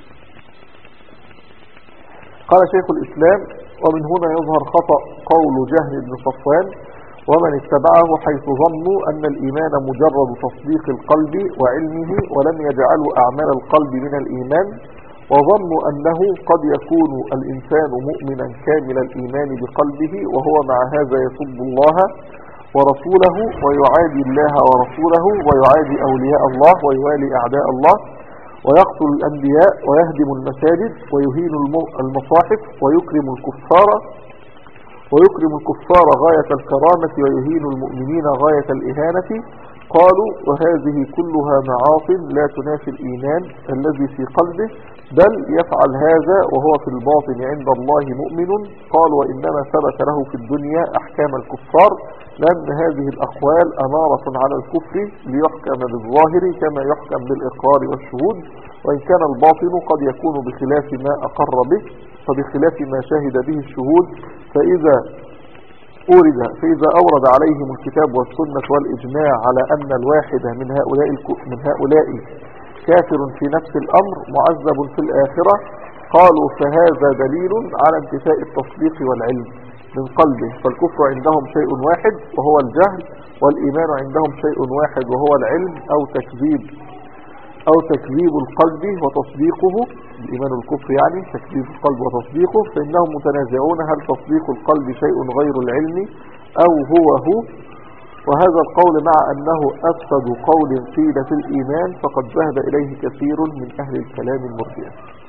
قال شيخ الإسلام ومن هنا يظهر خطأ قول جهل بن صفوان ومن اتبعه حيث ظنوا أن الإيمان مجرد تصديق القلب وعلمه ولم يجعلوا أعمال القلب من الإيمان وظنوا أنه قد يكون الإنسان مؤمنا كامل الإيمان بقلبه وهو مع هذا يسب الله ورسوله ويعادي الله ورسوله ويعادي أولياء الله ويوالي أعداء الله ويقتل الأنبياء ويهدم المساجد ويهين الم- المصاحف ويكرم الكفار ويكرم الكفار غاية الكرامة ويهين المؤمنين غاية الإهانة قالوا وهذه كلها معاص لا تنافي الإيمان الذي في قلبه بل يفعل هذا وهو في الباطن عند الله مؤمن قال وإنما ثبت له في الدنيا أحكام الكفار لأن هذه الأقوال أمارة على الكفر ليحكم بالظاهر كما يحكم بالإقرار والشهود وإن كان الباطن قد يكون بخلاف ما أقر به فبخلاف ما شهد به الشهود فإذا أورد فإذا أورد عليهم الكتاب والسنة والإجماع على أن الواحد من هؤلاء الك- من هؤلاء كافر في نفس الأمر معذب في الآخرة قالوا فهذا دليل على انتفاء التصديق والعلم من قلبه فالكفر عندهم شيء واحد وهو الجهل والإيمان عندهم شيء واحد وهو العلم أو تكذيب أو تكذيب القلب وتصديقه الإيمان الكفر يعني تكذيب القلب وتصديقه فإنهم متنازعون هل تصديق القلب شيء غير العلم أو هو هو وهذا القول مع أنه أفسد قول قيل في الإيمان فقد ذهب إليه كثير من أهل الكلام المرجئة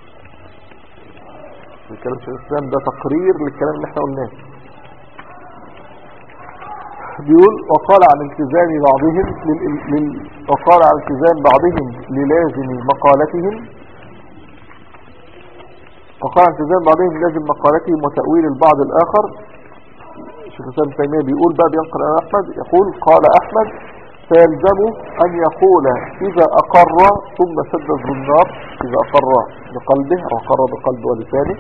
الكلام في الإسلام ده تقرير للكلام اللي احنا قلناه بيقول وقال عن التزام بعضهم لل... لل... وقال عن التزام بعضهم للازم مقالتهم وقال عن التزام بعضهم للازم مقالتهم وتأويل البعض الآخر شيخ الإسلام تيمية بيقول بقى بينقل عن أحمد يقول قال أحمد فيلزم أن يقول إذا أقر ثم سد الزنار إذا أقر بقلبه أو أقر بقلبه ولسانه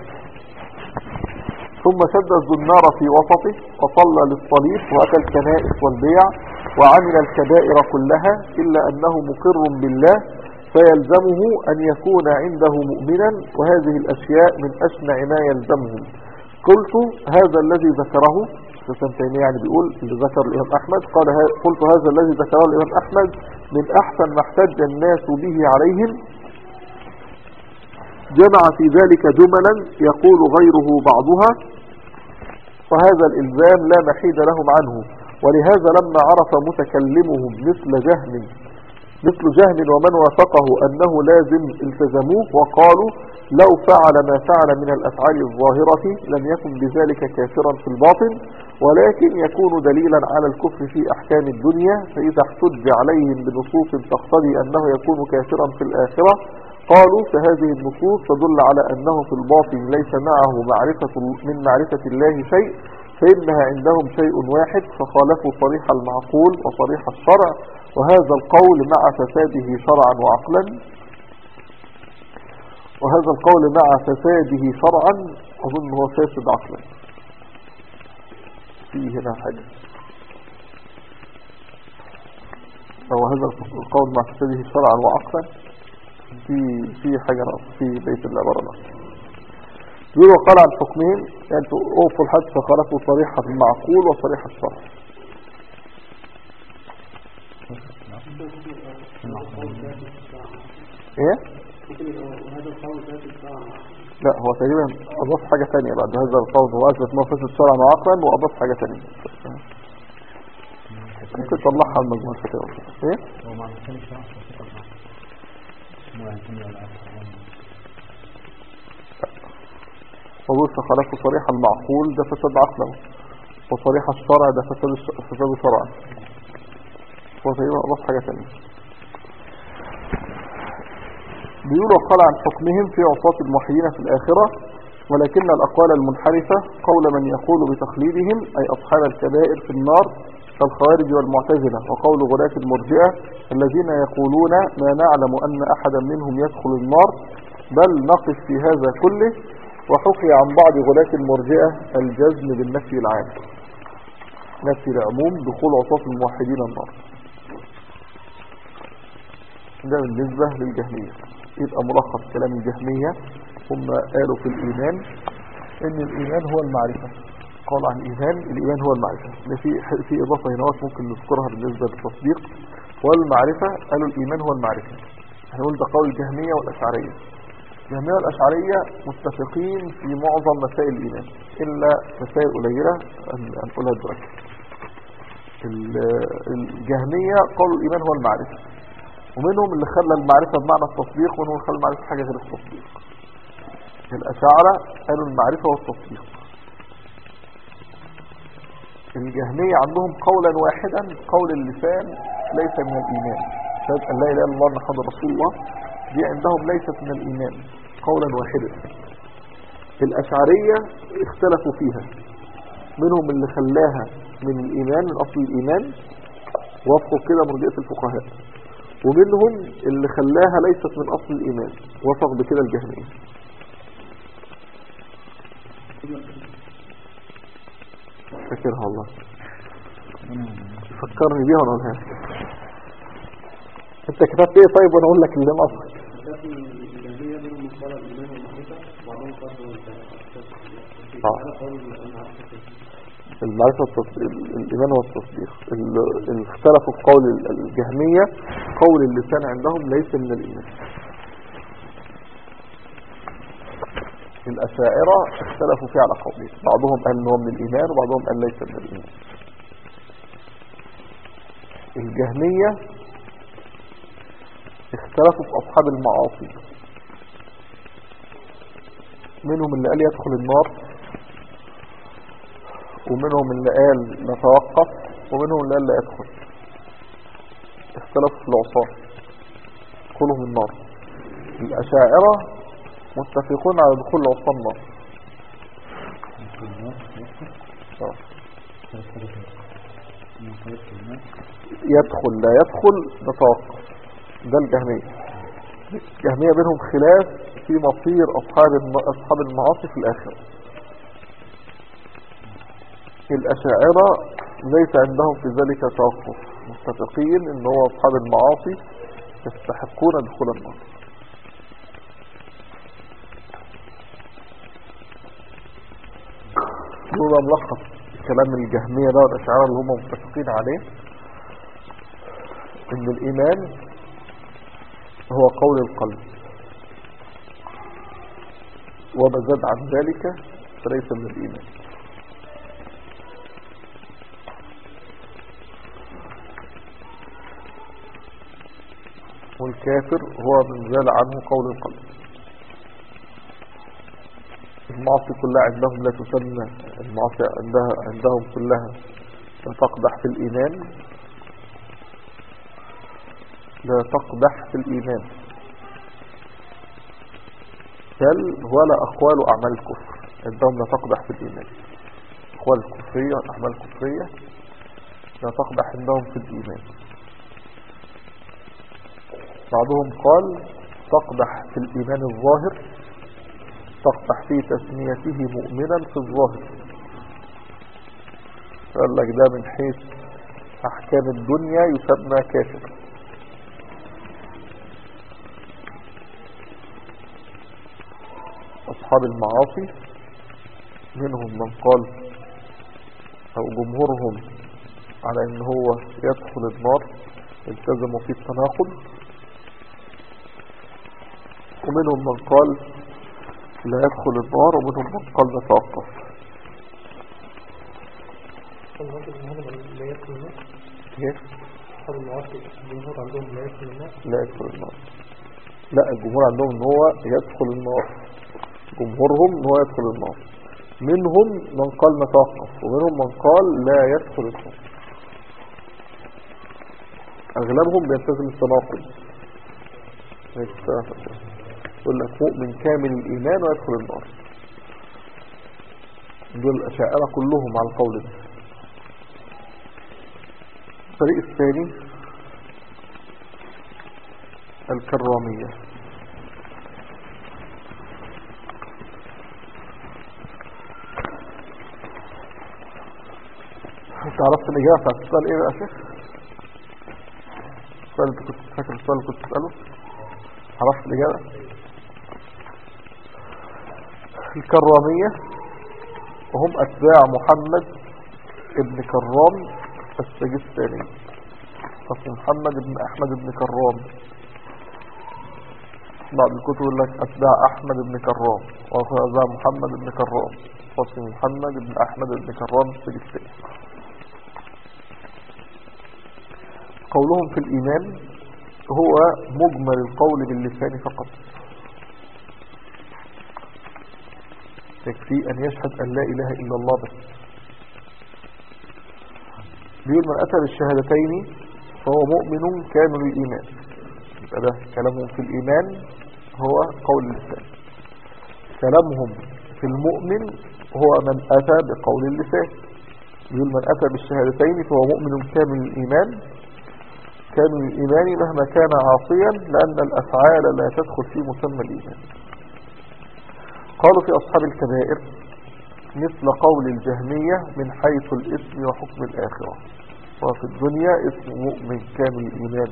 ثم شد الزنار في وسطه وصلى للصليب وأتى الكنائس والبيع وعمل الكبائر كلها إلا أنه مقر بالله فيلزمه أن يكون عنده مؤمنا وهذه الأشياء من أشنع ما يلزمهم قلت هذا الذي ذكره سلسان تيمية يعني بيقول اللي ذكر الإمام أحمد قال قلت هذا الذي ذكره الإمام أحمد من أحسن ما احتج الناس به عليهم جمع في ذلك جملا يقول غيره بعضها وهذا الإلزام لا محيد لهم عنه ولهذا لما عرف متكلمهم مثل جهم مثل جهم ومن وافقه أنه لازم التزموه وقالوا لو فعل ما فعل من الأفعال الظاهرة لم يكن بذلك كافرا في الباطن ولكن يكون دليلا على الكفر في أحكام الدنيا فإذا احتج عليهم بنصوص تقتضي أنه يكون كافرا في الآخرة قالوا فهذه النصوص تدل على أنه في الباطن ليس معه معرفة من معرفة الله شيء فإنها عندهم شيء واحد فخالفوا صريح المعقول وصريح الشرع وهذا القول مع فساده شرعا وعقلا وهذا القول مع فساده شرعا أظن هو فاسد عقلا في هنا حاجة أو هذا القول مع فساده شرعا وعقلا في في حاجة ناقصة في بيت العبارة ناقصة يقول وقال عن حكمهم يعني اوفوا الحد فخالفوا صريح المعقول وصريح الشرع ايه لا هو تقريبا اضاف حاجة ثانية بعد هذا القول هو اثبت انه فسد شرعا وعقلا واضاف حاجة ثانية ممكن تطلعها المجموعة الفتاوى ايه وقول فخالفوا صريح المعقول ده فساد عقله وصريح الشرع ده فساد فساد شرعا هو تقريبا اضاف حاجة ثانية بيقولوا قال عن حكمهم في عصاة الموحدين في الآخرة ولكن الأقوال المنحرفة قول من يقول بتخليدهم أي أصحاب الكبائر في النار كالخوارج والمعتزلة وقول غلاة المرجئة الذين يقولون ما نعلم أن أحدا منهم يدخل النار بل نقف في هذا كله وحكي عن بعض غلاة المرجئة الجزم بالنفي العام نفي العموم دخول عصاة الموحدين النار ده بالنسبة للجهمية يبقى ملخص كلام الجهمية هم قالوا في الإيمان إن الإيمان هو المعرفة قال عن الإيمان الإيمان هو المعرفة في في إضافة هنا ممكن نذكرها بالنسبة للتصديق والمعرفة قالوا الإيمان هو المعرفة هنقول ده قول الجهمية والأشعرية الجهمية والأشعرية متفقين في معظم مسائل الإيمان إلا مسائل قليلة أنقلها دلوقتي الجهمية قالوا الإيمان هو المعرفة ومنهم اللي خلى المعرفة بمعنى التصديق ومنهم اللي خلى المعرفة حاجة غير التصديق الأشاعرة قالوا المعرفة والتصديق الجهمية عندهم قولا واحدا قول اللسان ليس من الإيمان شهادة أن لا إله إلا الله محمد رسول الله دي عندهم ليست من الإيمان قولا واحدا الأشعرية اختلفوا فيها منهم اللي خلاها من الإيمان من أصل الإيمان وفقوا كده مرجئة الفقهاء ومنهم اللي خلاها ليست من أصل الإيمان وفق بكده الجهمية فكرها والله فكرني بيها وانا اقولها انت كتبت ايه طيب وانا اقول لك اللي ناقصك آه. المعرفة والتصديق الإيمان والتصديق ال- ال- اختلفوا في قول ال- الجهمية قول اللسان عندهم ليس من الإيمان الأشاعرة اختلفوا فيه على قولين بعضهم قال إن هو من الإيمان وبعضهم قال ليس من الإيمان الجهمية اختلفوا في أصحاب المعاصي منهم اللي قال يدخل النار ومنهم اللي قال نتوقف ومنهم اللي قال لا يدخل اختلفوا في العصاة دخولهم النار الأشاعرة متفقون على دخول العصاة النار آه. يدخل لا يدخل نتوقف ده الجهمية الجهمية بينهم خلاف في مصير أصحاب الم- أصحاب المعاصي في الآخرة الأشاعرة ليس عندهم في ذلك توقف متفقين ان هو أصحاب المعاصي يستحقون دخول النار دول بقى ملخص كلام الجهمية ده والأشاعرة اللي هم متفقين عليه ان الإيمان هو قول القلب وما زاد عن ذلك فليس من الإيمان والكافر هو من زال عنه قول القلب المعاصي كلها عندهم لا تسمى المعاصي عندها عندهم كلها لا تقدح في الإيمان لا تقدح في الإيمان بل ولا أقوال أعمال الكفر عندهم لا تقدح في الإيمان أقوال الكفرية والأعمال الكفرية لا تقدح عندهم في الإيمان بعضهم قال تقدح في الإيمان الظاهر تقدح في تسميته مؤمنا في الظاهر قال لك ده من حيث أحكام الدنيا يسمى كافر أصحاب المعاصي منهم من قال أو جمهورهم على ان هو يدخل النار التزموا في التناقض ومنهم من قال لا يدخل النار ومنهم من قال نتوقف الراجل النهارده لا يدخل النار كيف أصحاب المعاصي الجمهور عندهم لا يدخل النار لا يدخل النار لا الجمهور عندهم ان هو يدخل النار جمهورهم ان هو يدخل النار منهم من قال نتوقف ومنهم من قال لا يدخل النار اغلبهم بيلتزم التناقض يقول لك مؤمن كامل الايمان ويدخل النار دول الاشاعره كلهم على القول ده الطريق الثاني الكرامية انت عرفت الإجابة بتاعت السؤال ايه بقى يا شيخ السؤال انت كنت فاكر السؤال اللي كنت تسأله عرفت الإجابة الكرامية وهم أتباع محمد ابن كرام السجستاني اسمه محمد بن أحمد بن كرام بعض الكتب يقول لك أتباع أحمد بن كرام وأتباع محمد بن كرام واسمه محمد بن أحمد بن كرام السجستاني قولهم في الإيمان هو مجمل القول باللسان فقط يكفي أن يشهد أن لا إله إلا الله بس بيقول من أتى بالشهادتين فهو مؤمن كامل الإيمان يبقى ده كلامهم في الإيمان هو قول اللسان كلامهم في المؤمن هو من أتى بقول اللسان يقول من أتى بالشهادتين فهو مؤمن كامل الإيمان كامل الإيمان مهما كان عاصيا لأن الأفعال لا تدخل في مسمى الإيمان قالوا في أصحاب الكبائر مثل قول الجهمية من حيث الاسم وحكم الآخرة وفي الدنيا اسم مؤمن كامل الإيمان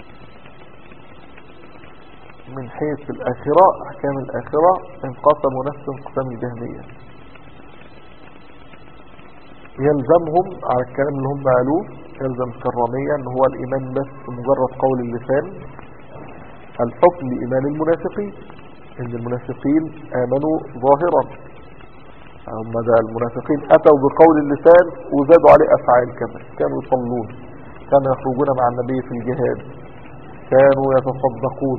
من حيث الآخرة أحكام الآخرة انقسموا نفس انقسام الجهمية يلزمهم على الكلام اللي هم قالوه يلزم الكرامية ان هو الايمان بس مجرد قول اللسان الحكم بإيمان المنافقين ان المنافقين امنوا ظاهرا هم ده المنافقين اتوا بقول اللسان وزادوا عليه افعال كمان كانوا يصلون كانوا يخرجون مع النبي في الجهاد كانوا يتصدقون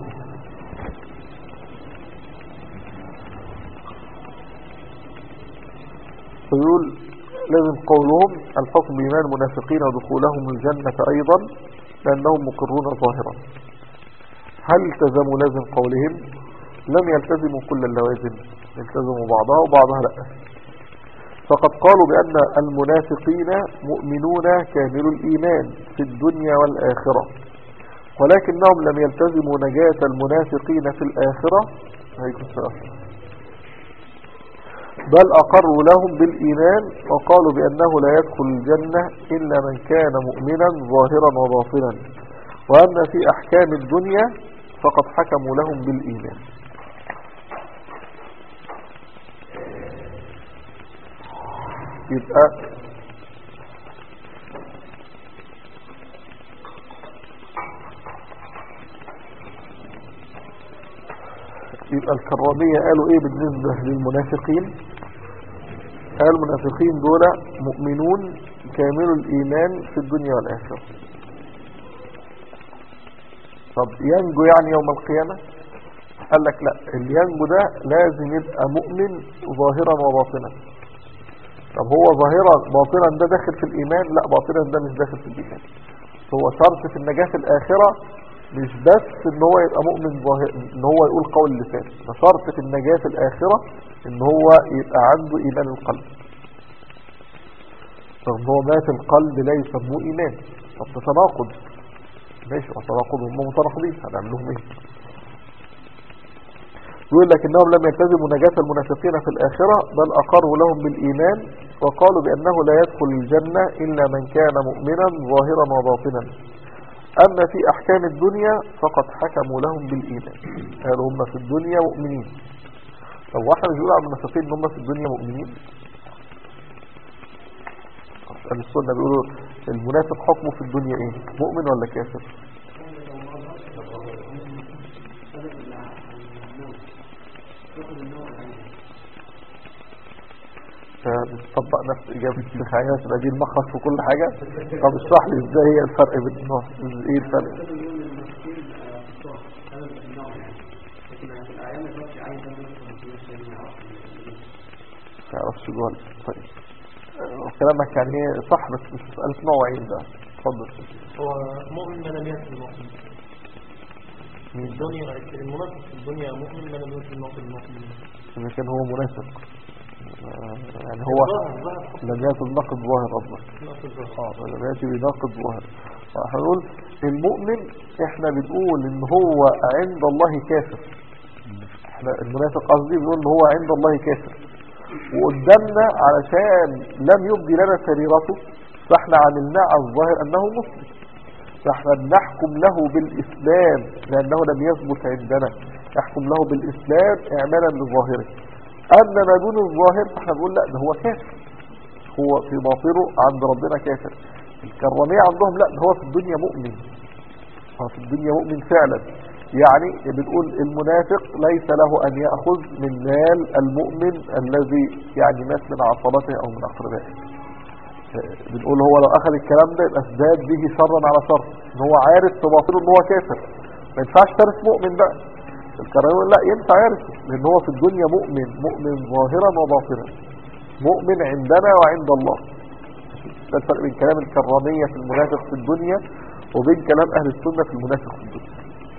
فيقول لازم قولهم الحكم بإيمان المنافقين ودخولهم الجنة أيضا لأنهم مقرون ظاهرا هل التزموا لازم قولهم لم يلتزموا كل اللوازم يلتزموا بعضها وبعضها لا فقد قالوا بأن المنافقين مؤمنون كامل الإيمان في الدنيا والآخرة ولكنهم لم يلتزموا نجاة المنافقين في الآخرة عليكم السلام بل أقروا لهم بالإيمان وقالوا بأنه لا يدخل الجنة إلا من كان مؤمنا ظاهرا وباطنا وأما في أحكام الدنيا فقد حكموا لهم بالإيمان يبقى يبقى الكرامية قالوا ايه بالنسبة للمنافقين قال المنافقين دول مؤمنون كامل الإيمان في الدنيا والآخرة طب ينجو يعني يوم القيامة قال لك لا اللي ينجو ده لازم يبقى مؤمن ظاهرا وباطنا طب هو ظاهرا باطنا ده داخل في الإيمان لا باطنا ده مش داخل في الإيمان هو شرط في النجاة في الآخرة مش بس ان هو يبقى مؤمن ظاهر ان هو يقول قول اللسان ده شرط في النجاة في الآخرة ان هو يبقى عنده إيمان القلب رغم هو مات القلب لا يسموه إيمان طب ده تناقض ماشي وتناقض هم متناقضين هنعمل لهم ايه يقول لك انهم لم يلتزموا نجاة المنافقين في الآخرة بل أقروا لهم بالإيمان وقالوا بأنه لا يدخل الجنة إلا من كان مؤمنا ظاهرا وباطنا أما في أحكام الدنيا فقد حكموا لهم بالإيمان قالوا هم في الدنيا مؤمنين طب واحد مش يقول على المنافقين ان هم في الدنيا مؤمنين أهل السنة بيقولوا المنافق حكمه في الدنيا ايه مؤمن ولا كافر فبتطبق نفس إجابة الشيخ عياس يبقى دي المخرج في كل حاجة طب اشرح لي ازاي هي الفرق بين النص ايه الفرق تعرفش جوه طيب آه، كلامك يعني ايه صح بس مش مسألة نوعين ده اتفضل هو مؤمن ما لم يكن مؤمن في الدنيا المنافق في الدنيا مؤمن ما لم يكن مؤمن مؤمن إذا كان هو منافق آه، يعني هو لم يكن ناقض ظاهر قصدك اه لم يأتي بناقض ظاهر احنا نقول المؤمن احنا بنقول ان هو عند الله كافر احنا المنافق قصدي بنقول ان هو عند الله كافر وقدامنا علشان لم يبدي لنا سريرته فاحنا عملناه على الظاهر انه مسلم فاحنا بنحكم له بالاسلام لانه لم يثبت عندنا نحكم له بالاسلام اعمالا لظاهره اما ما دون الظاهر فاحنا بنقول لا ده هو كافر هو في باطنه عند ربنا كافر الكرامية عندهم لا ده هو في الدنيا مؤمن هو في الدنيا مؤمن فعلا يعني بنقول المنافق ليس له أن يأخذ من مال المؤمن الذي يعني مات من عصبته أو من أقربائه بنقول هو لو أخذ الكلام ده يبقى ازداد به شرا على شر ان هو عارف في باطنه ان هو كافر ما ينفعش ترث مؤمن بقى الكرامية لا ينفع يرثه لان هو في الدنيا مؤمن مؤمن ظاهرا وباطنا مؤمن عندنا وعند الله ده الفرق بين كلام الكرامية في المنافق في الدنيا وبين كلام أهل السنة في المنافق في الدنيا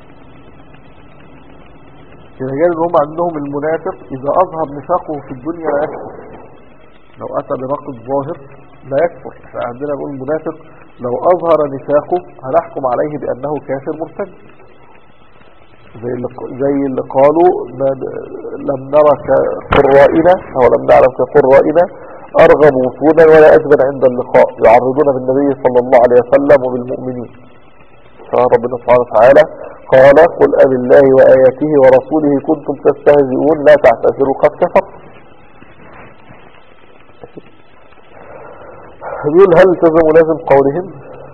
إذا قال إن هم عندهم المنافق إذا أظهر نفاقه في الدنيا لا يكفر لو أتى بنقض ظاهر لا يكفر احنا عندنا نقول المنافق لو أظهر نفاقه هنحكم عليه بأنه كافر مرتد زي اللي, زي اللي قالوا ما لم نرى كقرائنا أو لم نعلم كقرائنا أرغب وفودا ولا أجبن عند اللقاء يعرضون بالنبي صلى الله عليه وسلم وبالمؤمنين فربنا سبحانه وتعالى قال قل أب الله وآياته ورسوله كنتم تستهزئون لا تعتذروا قد كفرتم يقول هل التزموا لازم قولهم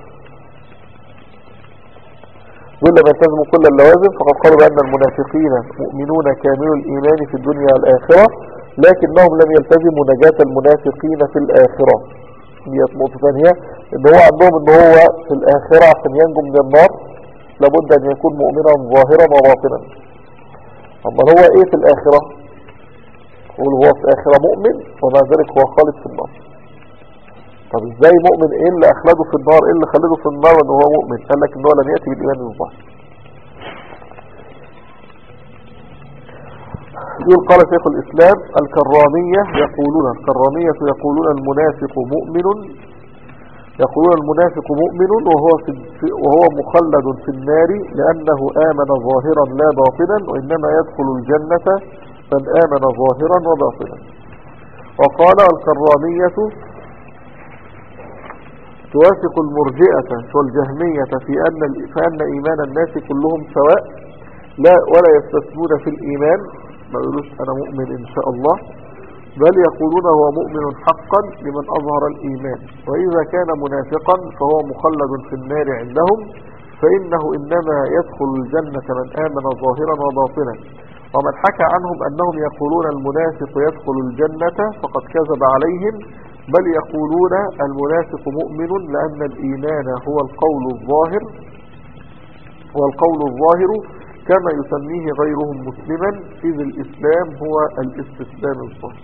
يقول لما التزموا كل اللوازم فقد قالوا بأن المنافقين مؤمنون كامل الإيمان في الدنيا والآخرة لكنهم لم يلتزموا نجاة المنافقين في الآخرة دي نقطة ثانية ان هو عندهم ان هو في الآخرة عشان ينجو من النار لابد ان يكون مؤمنا ظاهرا وباطنا اما هو ايه في الآخرة يقول هو في الآخرة مؤمن ومع ذلك هو خالد في النار طب ازاي مؤمن ايه اللي اخلده في النار ايه اللي خلده في النار ان هو مؤمن قال لك ان هو لم يأتي بالايمان الظاهر يقول قال شيخ الاسلام الكرامية يقولون الكرامية يقولون المنافق مؤمن يقولون المنافق مؤمن وهو, في وهو مخلد في النار لأنه آمن ظاهرا لا باطنا وإنما يدخل الجنة من آمن ظاهرا وباطنا وقال الكرامية توافق المرجئة والجهمية في أن, فأن إيمان الناس كلهم سواء لا ولا يستثنون في الإيمان ما يقولوش أنا مؤمن إن شاء الله بل يقولون هو مؤمن حقا لمن أظهر الإيمان وإذا كان منافقا فهو مخلد في النار عندهم فإنه إنما يدخل الجنة من آمن ظاهرا وباطنا ومن حكى عنهم أنهم يقولون المنافق يدخل الجنة فقد كذب عليهم بل يقولون المنافق مؤمن لأن الإيمان هو القول الظاهر هو القول الظاهر كما يسميه غيرهم مسلما إذ الإسلام هو الاستسلام الظاهر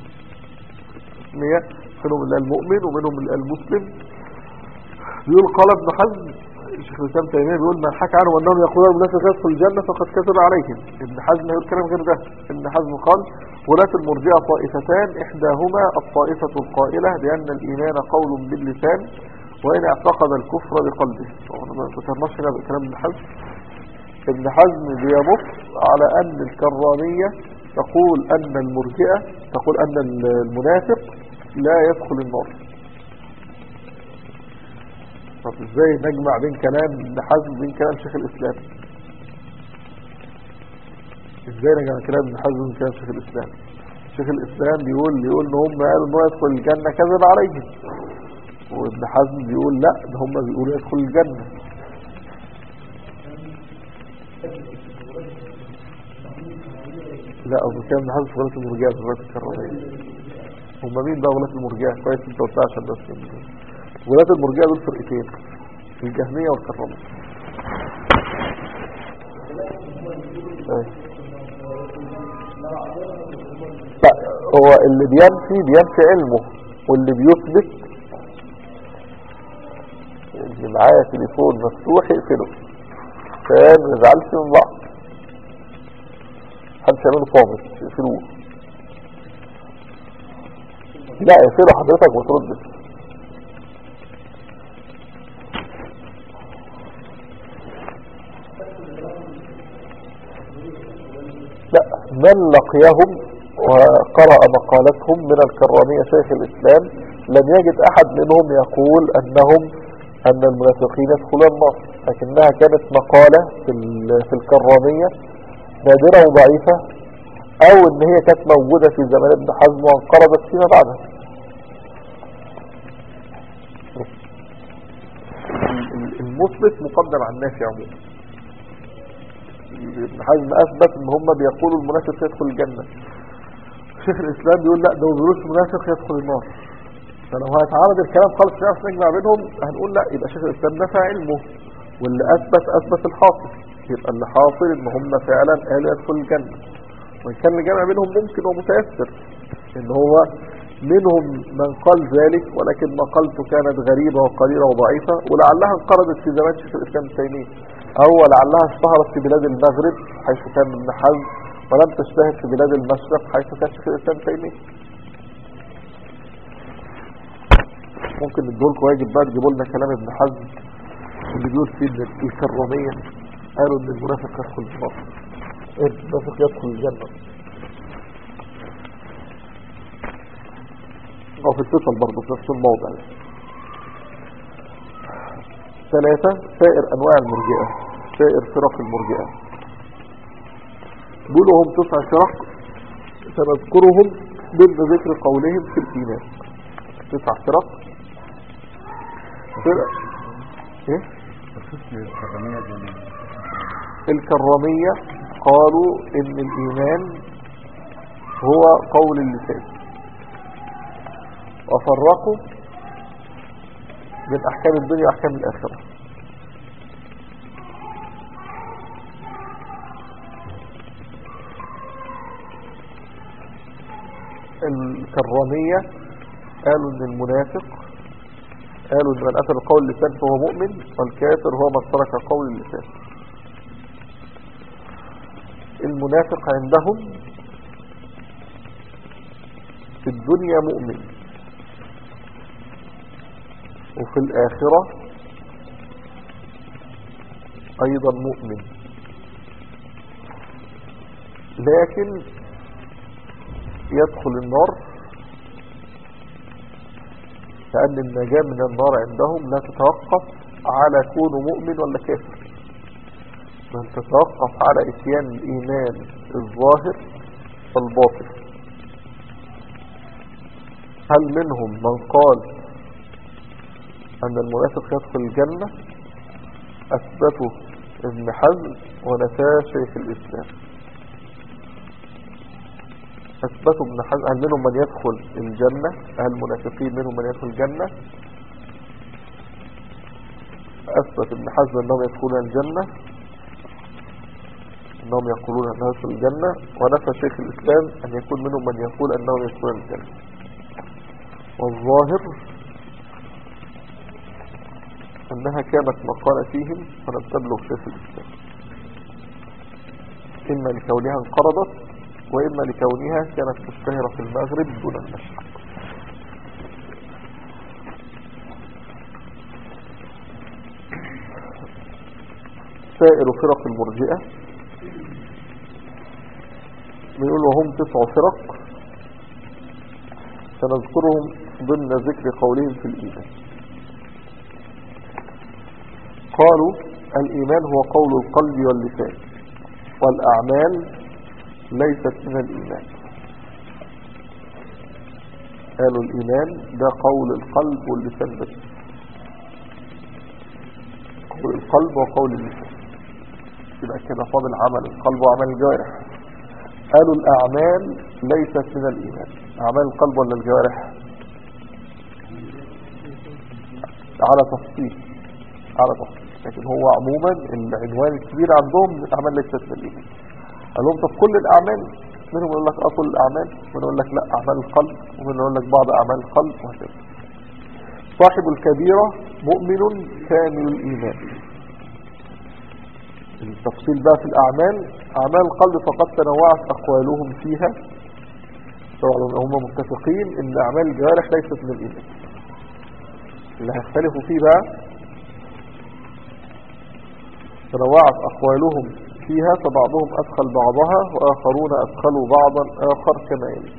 منهم المؤمن ومنهم المسلم يقول قال ابن حزم الشيخ الإسلام تيمية بيقول من حكى عنه أنهم يقولون المنافق يدخل الجنة فقد كذب عليهم ابن حزم يقول كلام غير ده ابن حزم قال ولاة المرجئة طائفتان إحداهما الطائفة القائلة بأن الإيمان قول باللسان وإن اعتقد الكفر بقلبه ما ذكرناش هنا كلام ابن حزم ابن حزم بينص على أن الكرامية تقول أن المرجئة تقول أن المنافق لا يدخل النار طب ازاي نجمع بين كلام ابن حزم وبين كلام شيخ الإسلام ازاي نجمع كلام ابن حزم وبين كلام شيخ الإسلام شيخ الإسلام بيقول يقول ان هم قالوا ان هو يدخل الجنة كذب عليهم وابن حزم بيقول لا ده هم بيقولوا يدخل الجنة لا أبو كان من حذف غلاة المرجعة في غلاة الكرامية هم مين بقى غلاة المرجعة كويس انت قلتها عشان بس غلاة المرجعة دول فرقتين الجهمية والكرامية لا هو اللي بينفي بينفي علمه واللي بيثبت اللي معايا تليفون مفتوح اقفله عشان ما نزعلش من بعض محدش يعمله صامت اقفلوه لا اقفله حضرتك ما تردش لا من لقيهم وقرأ مقالتهم من الكرامية شيخ الإسلام لم يجد أحد منهم يقول أنهم أن المنافقين يدخلون النار لكنها كانت مقالة في, في الكرامية نادرة وضعيفة أو أن هي كانت موجودة في زمان ابن حزم وانقرضت فيما بعدها المثبت مقدم على النافي عموما ابن حزم أثبت ان هم بيقولوا المنافق يدخل الجنة شيخ الإسلام بيقول لا ده ما بيقولوش المنافق يدخل النار فلو هيتعارض الكلام خالص نعرف نجمع بينهم هنقول لا يبقى شيخ الإسلام نفى علمه واللي أثبت أثبت الحاصل يبقى اللي حاصل ان هم فعلا قالوا يدخل الجنة وإن كان الجمع بينهم ممكن ومتيسر ان هو منهم من قال ذلك ولكن مقالته كانت غريبة وقليلة وضعيفة ولعلها انقرضت في زمان شيخ الإسلام التيمية أو لعلها اشتهرت في بلاد المغرب حيث كان ابن حزم ولم تشتهر في بلاد المشرق حيث كان شيخ الإسلام التيمية ممكن ندولكم واجب بقى تجيبوا لنا كلام ابن حزم اللي بيقول فيه ان الكرامية قالوا ان المنافق يدخل النار المنافق يدخل الجنة او في الفصل برضه في نفس الموضع ثلاثة سائر انواع المرجئة سائر فرق المرجئة بيقولوا هم تسع فرق سنذكرهم ضمن ذكر قولهم في الإيمان تسع فرق الفرق ايه الكرامية قالوا ان الايمان هو قول اللسان وفرقوا بين احكام الدنيا واحكام الاخرة الكرامية قالوا ان المنافق قالوا ان من اتى بقول اللسان فهو مؤمن والكافر هو من ترك قول اللسان المنافق عندهم في الدنيا مؤمن وفي الآخرة أيضا مؤمن لكن يدخل النار لأن النجاة من النار عندهم لا تتوقف على كونه مؤمن ولا كافر بل تتوقف على إتيان الإيمان الظاهر والباطن هل منهم من قال أن المنافق يدخل الجنة أثبته ابن حزم ونفاه شيخ الإسلام أثبتوا ابن حزم هل منهم من يدخل الجنة هل المنافقين منهم من يدخل الجنة أثبت ابن حزم أنهم يدخلون الجنة أنهم يقولون أنهم يدخل الجنة ونفى شيخ الإسلام أن يكون منهم من يقول أنهم يدخلون الجنة والظاهر أنها كانت مقالة فيهم فلم تبلغ شيخ الإسلام إما لكونها انقرضت وإما لكونها كانت مشتهرة في المغرب دون المشرق سائر فرق المرجئة بيقول وهم تسع فرق سنذكرهم ضمن ذكر قولهم في الإيمان قالوا الإيمان هو قول القلب واللسان والأعمال ليست من الإيمان قالوا الإيمان ده قول القلب واللسان بس قول القلب وقول اللسان يبقى كده فاضل عمل القلب وعمل الجوارح قالوا الأعمال ليست من الإيمان أعمال القلب ولا الجوارح على تفصيل على تفصيل لكن هو عموما العنوان الكبير عندهم الأعمال ليست من الإيمان قال لهم طب كل الأعمال منهم يقول لك اه كل الأعمال ومنهم يقول لك لا أعمال القلب ومنهم يقول لك بعض أعمال القلب وهكذا صاحب الكبيرة مؤمن كامل الإيمان التفصيل بقى في الأعمال أعمال القلب فقد تنوعت أقوالهم فيها طبعا هم متفقين ان أعمال الجوارح ليست من الإيمان اللي هيختلفوا فيه بقى تنوعت أقوالهم فيها فبعضهم أدخل بعضها وآخرون أدخلوا بعضا آخر كما يلي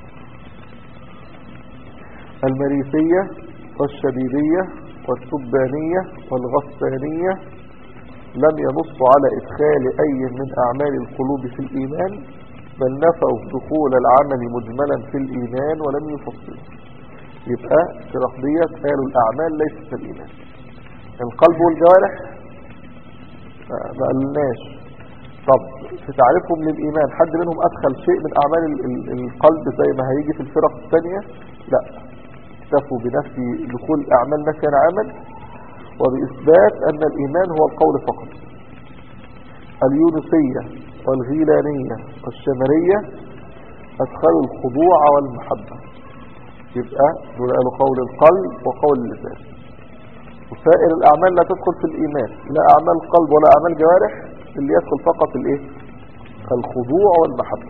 المريثية والشديدية والسبانية والغسانية لم ينص على إدخال أي من أعمال القلوب في الإيمان بل نفوا دخول العمل مجملا في الإيمان ولم يفصلوا يبقى في رقضية قالوا الأعمال ليست في الإيمان القلب والجوارح ما قالناش طب في تعريفهم للإيمان حد منهم أدخل شيء من أعمال القلب زي ما هيجي في الفرق الثانية لا اكتفوا بنفي دخول أعمال نفي عمل وبإثبات أن الإيمان هو القول فقط اليونسية والغيلانية والشمرية أدخلوا الخضوع والمحبة يبقى دول قالوا قول القلب وقول اللسان وسائر الأعمال لا تدخل في الإيمان لا أعمال قلب ولا أعمال جوارح اللي يدخل فقط الإيه الخضوع والمحبة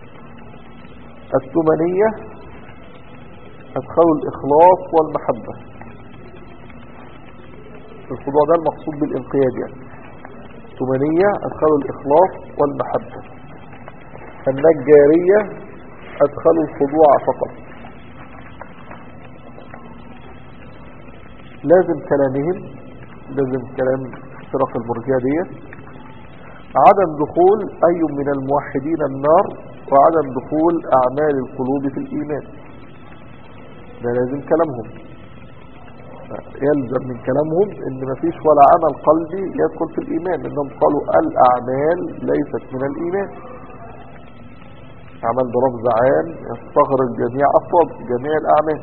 الثمانية أدخلوا الإخلاص والمحبة الخضوع ده المقصود بالانقياد يعني الثمانية أدخلوا الإخلاص والمحبة النجارية أدخلوا الخضوع فقط لازم كلامهم لازم كلام فرق المرجية ديت عدم دخول أي من الموحدين النار وعدم دخول أعمال القلوب في الإيمان ده لازم كلامهم يلزم من كلامهم ان مفيش ولا عمل قلبي يدخل في الايمان انهم قالوا الاعمال ليست من الايمان عمل بلفظ عام يستغرق جميع افراد جميع الاعمال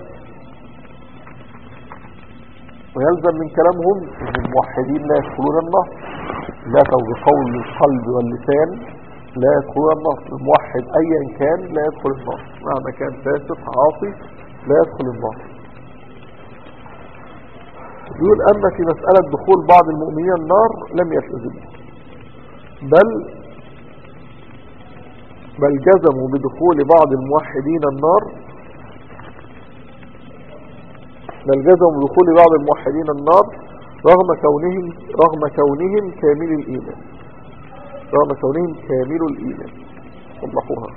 ويلزم من كلامهم ان الموحدين لا يدخلون النار لا بقول القلب واللسان لا يدخلون النار الموحد ايا كان لا يدخل النار مهما كان فاسق عاصي لا يدخل النار يقول أما في مسألة دخول بعض المؤمنين النار لم يلتزموا بل بل جزموا بدخول بعض الموحدين النار بل جزموا بدخول بعض الموحدين النار رغم كونهم رغم كونهم كامل الإيمان رغم كونهم كامل الإيمان وضحوها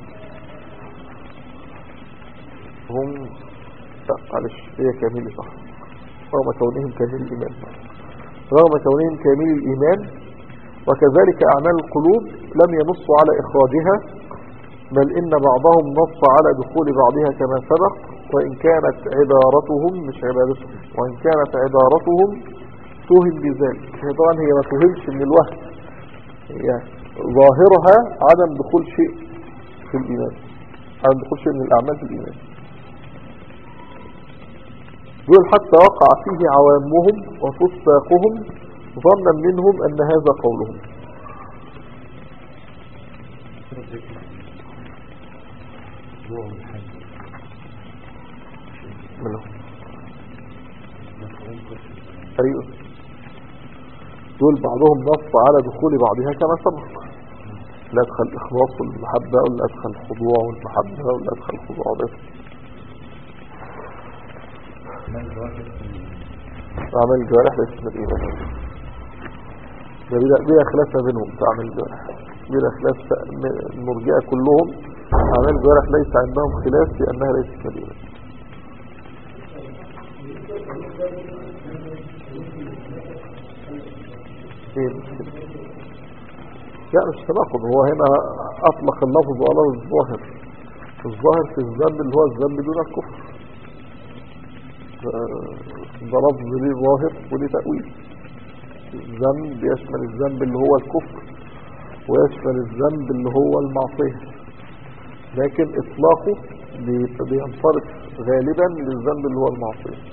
هم لا معلش هي كامل صح رغم كونهم كامل الإيمان رغم كونهم كامل الإيمان وكذلك أعمال القلوب لم ينصوا على إخراجها بل إن بعضهم نص على دخول بعضها كما سبق وإن كانت عبارتهم مش عبادتهم وإن كانت عبارتهم توهم بذلك هي طبعا هي ما توهمش من الوهم هي ظاهرها عدم دخول شيء في الإيمان عدم دخول شيء من الأعمال في الإيمان دول حتى وقع فيه عوامهم وفساقهم ظنا منهم أن هذا قولهم منهم أيوه دول بعضهم نص على دخول بعضها كما سبق لا أدخل إخلاص والمحبة ولا أدخل خضوع والمحبة ولا أدخل خضوع بس أعمال الجوارح ليست من الإيمان ده بلا بلا خلاف ما بينهم في أعمال الجوارح بلا خلاف المرجئة كلهم أعمال الجوارح ليس عندهم خلاف في أنها ليست من الإيمان ايه المشكلة لا مش تناقض هو هنا أطلق اللفظ على الظاهر الظاهر في الذنب اللي هو الذنب دون الكفر ده لفظ ليه ظاهر وليه تأويل الذنب يشمل الذنب اللي هو الكفر ويشمل الذنب اللي هو المعصية لكن إطلاقه بي- بينصرف غالبا للذنب اللي هو المعصية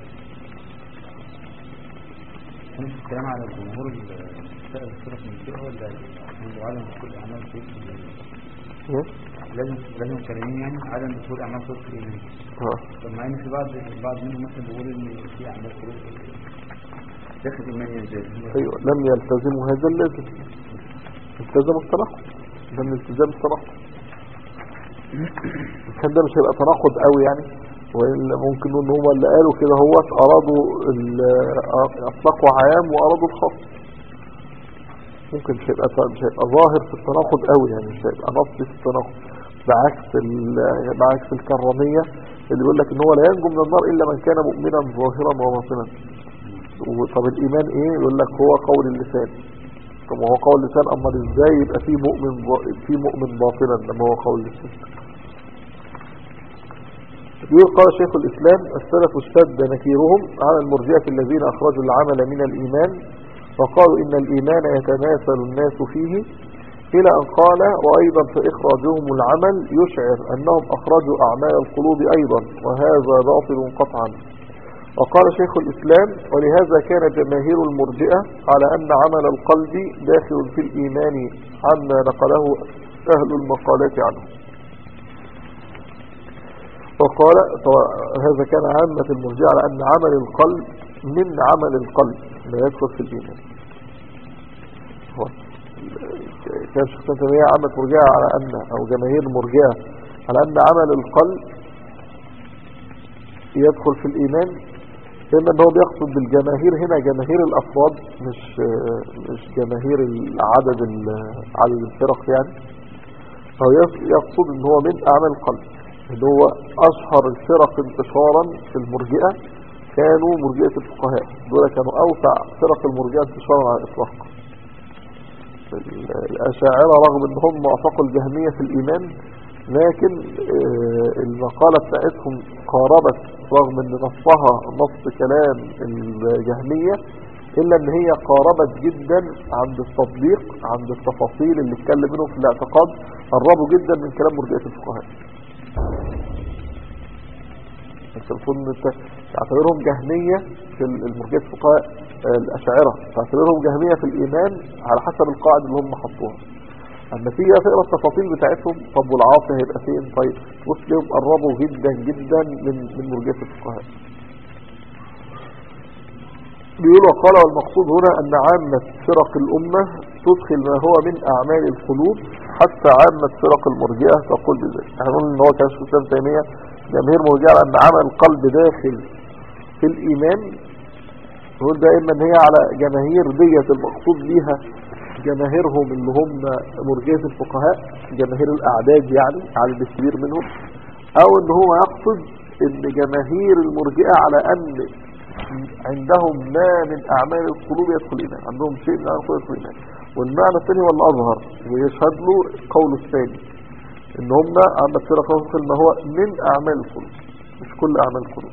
مش الكلام على الجمهور السائل الصرف من الفقه ولا من عدم دخول اعمال صوت إيه؟ لازم لازم كلامين يعني عدم دخول اعمال صوت في الايمان ها. طب مع ان في بعض بعض منهم مثلا بيقول ان في اعمال صوت داخل الايمان ازاي أيوة لم يلتزموا هذا اللازم التزموا التناقض لم الالتزام التناقض كان ده مش هيبقى تناقض قوي يعني وإلا ممكن ان هم اللي قالوا كده هو ارادوا ال- اطلقوا عام وارادوا الخاص ممكن مش هيبقى مش هيبقى ظاهر في التناقض قوي يعني مش هيبقى نص في التناقض بعكس ال- بعكس الكرامية اللي بيقول لك ان هو لا ينجو من النار الا من كان مؤمنا ظاهرا وباطنا طب الايمان ايه يقول لك هو قول اللسان طب هو قول اللسان اما ازاي يبقى في مؤمن ظا- في مؤمن باطنا لما هو قول اللسان يقول قال شيخ الإسلام السلف اشتد نكيرهم على المرجئة الذين أخرجوا العمل من الإيمان وقالوا إن الإيمان يتماثل الناس فيه إلى أن قال وأيضا فإخراجهم العمل يشعر أنهم أخرجوا أعمال القلوب أيضا وهذا باطل قطعا وقال شيخ الإسلام ولهذا كان جماهير المرجئة على أن عمل القلب داخل في الإيمان عما نقله أهل المقالات عنه وقال طبعا هذا كان عامة المرجئة على أن عمل القلب من عمل القلب لا يدخل في الإيمان هو كان شخصا تنمية عامة مرجئة على أن أو جماهير المرجئة على أن عمل القلب يدخل في الإيمان إما أنه بيقصد بالجماهير هنا جماهير الأفراد مش مش جماهير العدد ال- عدد الفرق يعني هو يق- يقصد ان هو من أعمال القلب اللي هو أشهر الفرق انتشارا في المرجئة كانوا مرجئة الفقهاء دول كانوا أوسع فرق المرجئة انتشارا على الإطلاق ال- الأشاعرة رغم ان هم وافقوا الجهمية في الإيمان لكن آه، المقالة بتاعتهم قاربت رغم ان نصها نص كلام الجهمية الا ان هي قاربت جدا عند التطبيق عند التفاصيل اللي اتكلم منهم في الاعتقاد قربوا جدا من كلام مرجئة الفقهاء انت المفروض ان انت تعتبرهم جهمية في المرجئة الفقهاء آه، الاشاعرة تعتبرهم جهمية في الايمان على حسب القاعدة اللي هم حطوها اما تيجي بقى تقرا التفاصيل بتاعتهم طب والعاصي هيبقى فين طيب بص ليهم قربوا جدا جدا من من مرجئة الفقهاء بيقول وقال والمقصود هنا أن عامة فرق الأمة تدخل ما هو من أعمال القلوب حتى عامة فرق المرجئة تقول بذلك احنا نقول ان هو كان شيخ الإسلام تيمية جماهير مرجئة على أن عمل القلب داخل في الإيمان نقول ده إما أن هي على جماهير ديت المقصود بيها جماهيرهم اللي هم مرجئة الفقهاء جماهير الأعداد يعني على الكبير منهم أو أن هو يقصد أن جماهير المرجئة على أن عندهم ما من أعمال القلوب يدخل الإيمان عندهم شيء من أعمال القلوب يدخل الإيمان والمعنى الثاني هو الأظهر ويشهد له قول الثاني إن هم عندك فرق يدخل ما هو من أعمال القلوب مش كل أعمال القلوب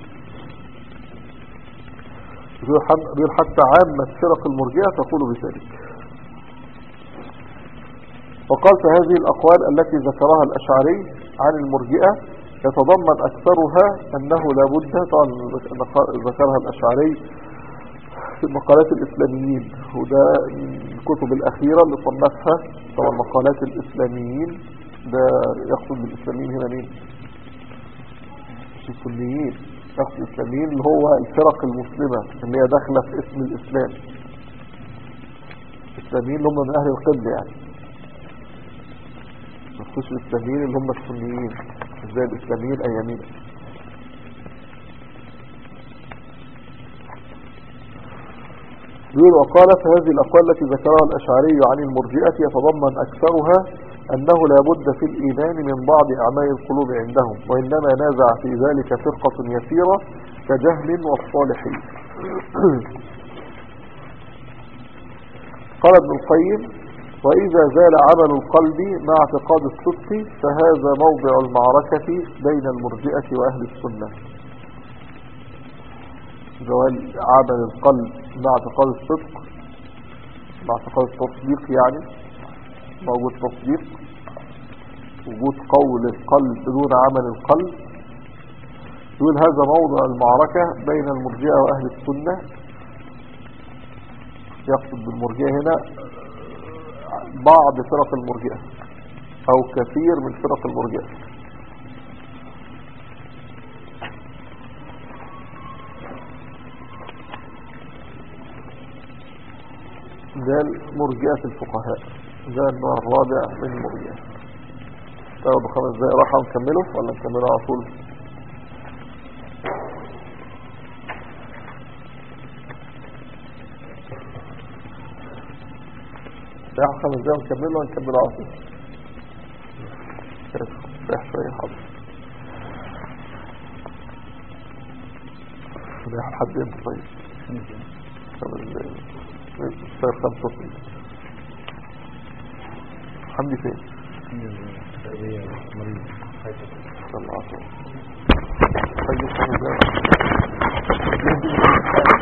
بيقول حتى عامة فرق المرجئة تقول بذلك وقال في هذه الأقوال التي ذكرها الأشعري عن المرجئة يتضمن أكثرها أنه لا بد طبعا ذكرها الأشعري في مقالات الإسلاميين وده الكتب الأخيرة اللي صنفها طبعا مقالات الإسلاميين ده يقصد بالإسلاميين هنا مين مش السنيين يقصد الإسلاميين اللي هو الفرق المسلمة اللي هي داخلة في اسم الإسلام الإسلاميين اللي هم من أهل القبل يعني مخصوص الإسلاميين اللي هم السنيين زي الإسلاميين أيامين يقول وقال في هذه الأقوال التي ذكرها الأشعري عن المرجئة يتضمن أكثرها أنه لا بد في الإيمان من بعض أعمال القلوب عندهم وإنما نازع في ذلك فرقة يسيرة كجهل والصالحين قال ابن القيم وإذا زال عمل القلب مع اعتقاد الصدق فهذا موضع المعركة بين المرجئة وأهل السنة زوال عمل القلب مع اعتقاد الصدق مع اعتقاد التصديق يعني موجود تصديق وجود قول القلب بدون عمل القلب يقول هذا موضع المعركة بين المرجئة وأهل السنة يقصد بالمرجئة هنا بعض فرق المرجئة او كثير من فرق المرجئة ده المرجئة الفقهاء ده النوع الرابع من المرجئة تاخدوا خمس دقايق راحة ونكمله ولا نكمله على طول راح خمس دقايق ونكمله ونكمله على طول راح شوية حاضر راح لحد امتى طيب خمس دقايق صار خمسة وطيب حمدي فين؟ صلى الله عليه وسلم طيب خمس دقايق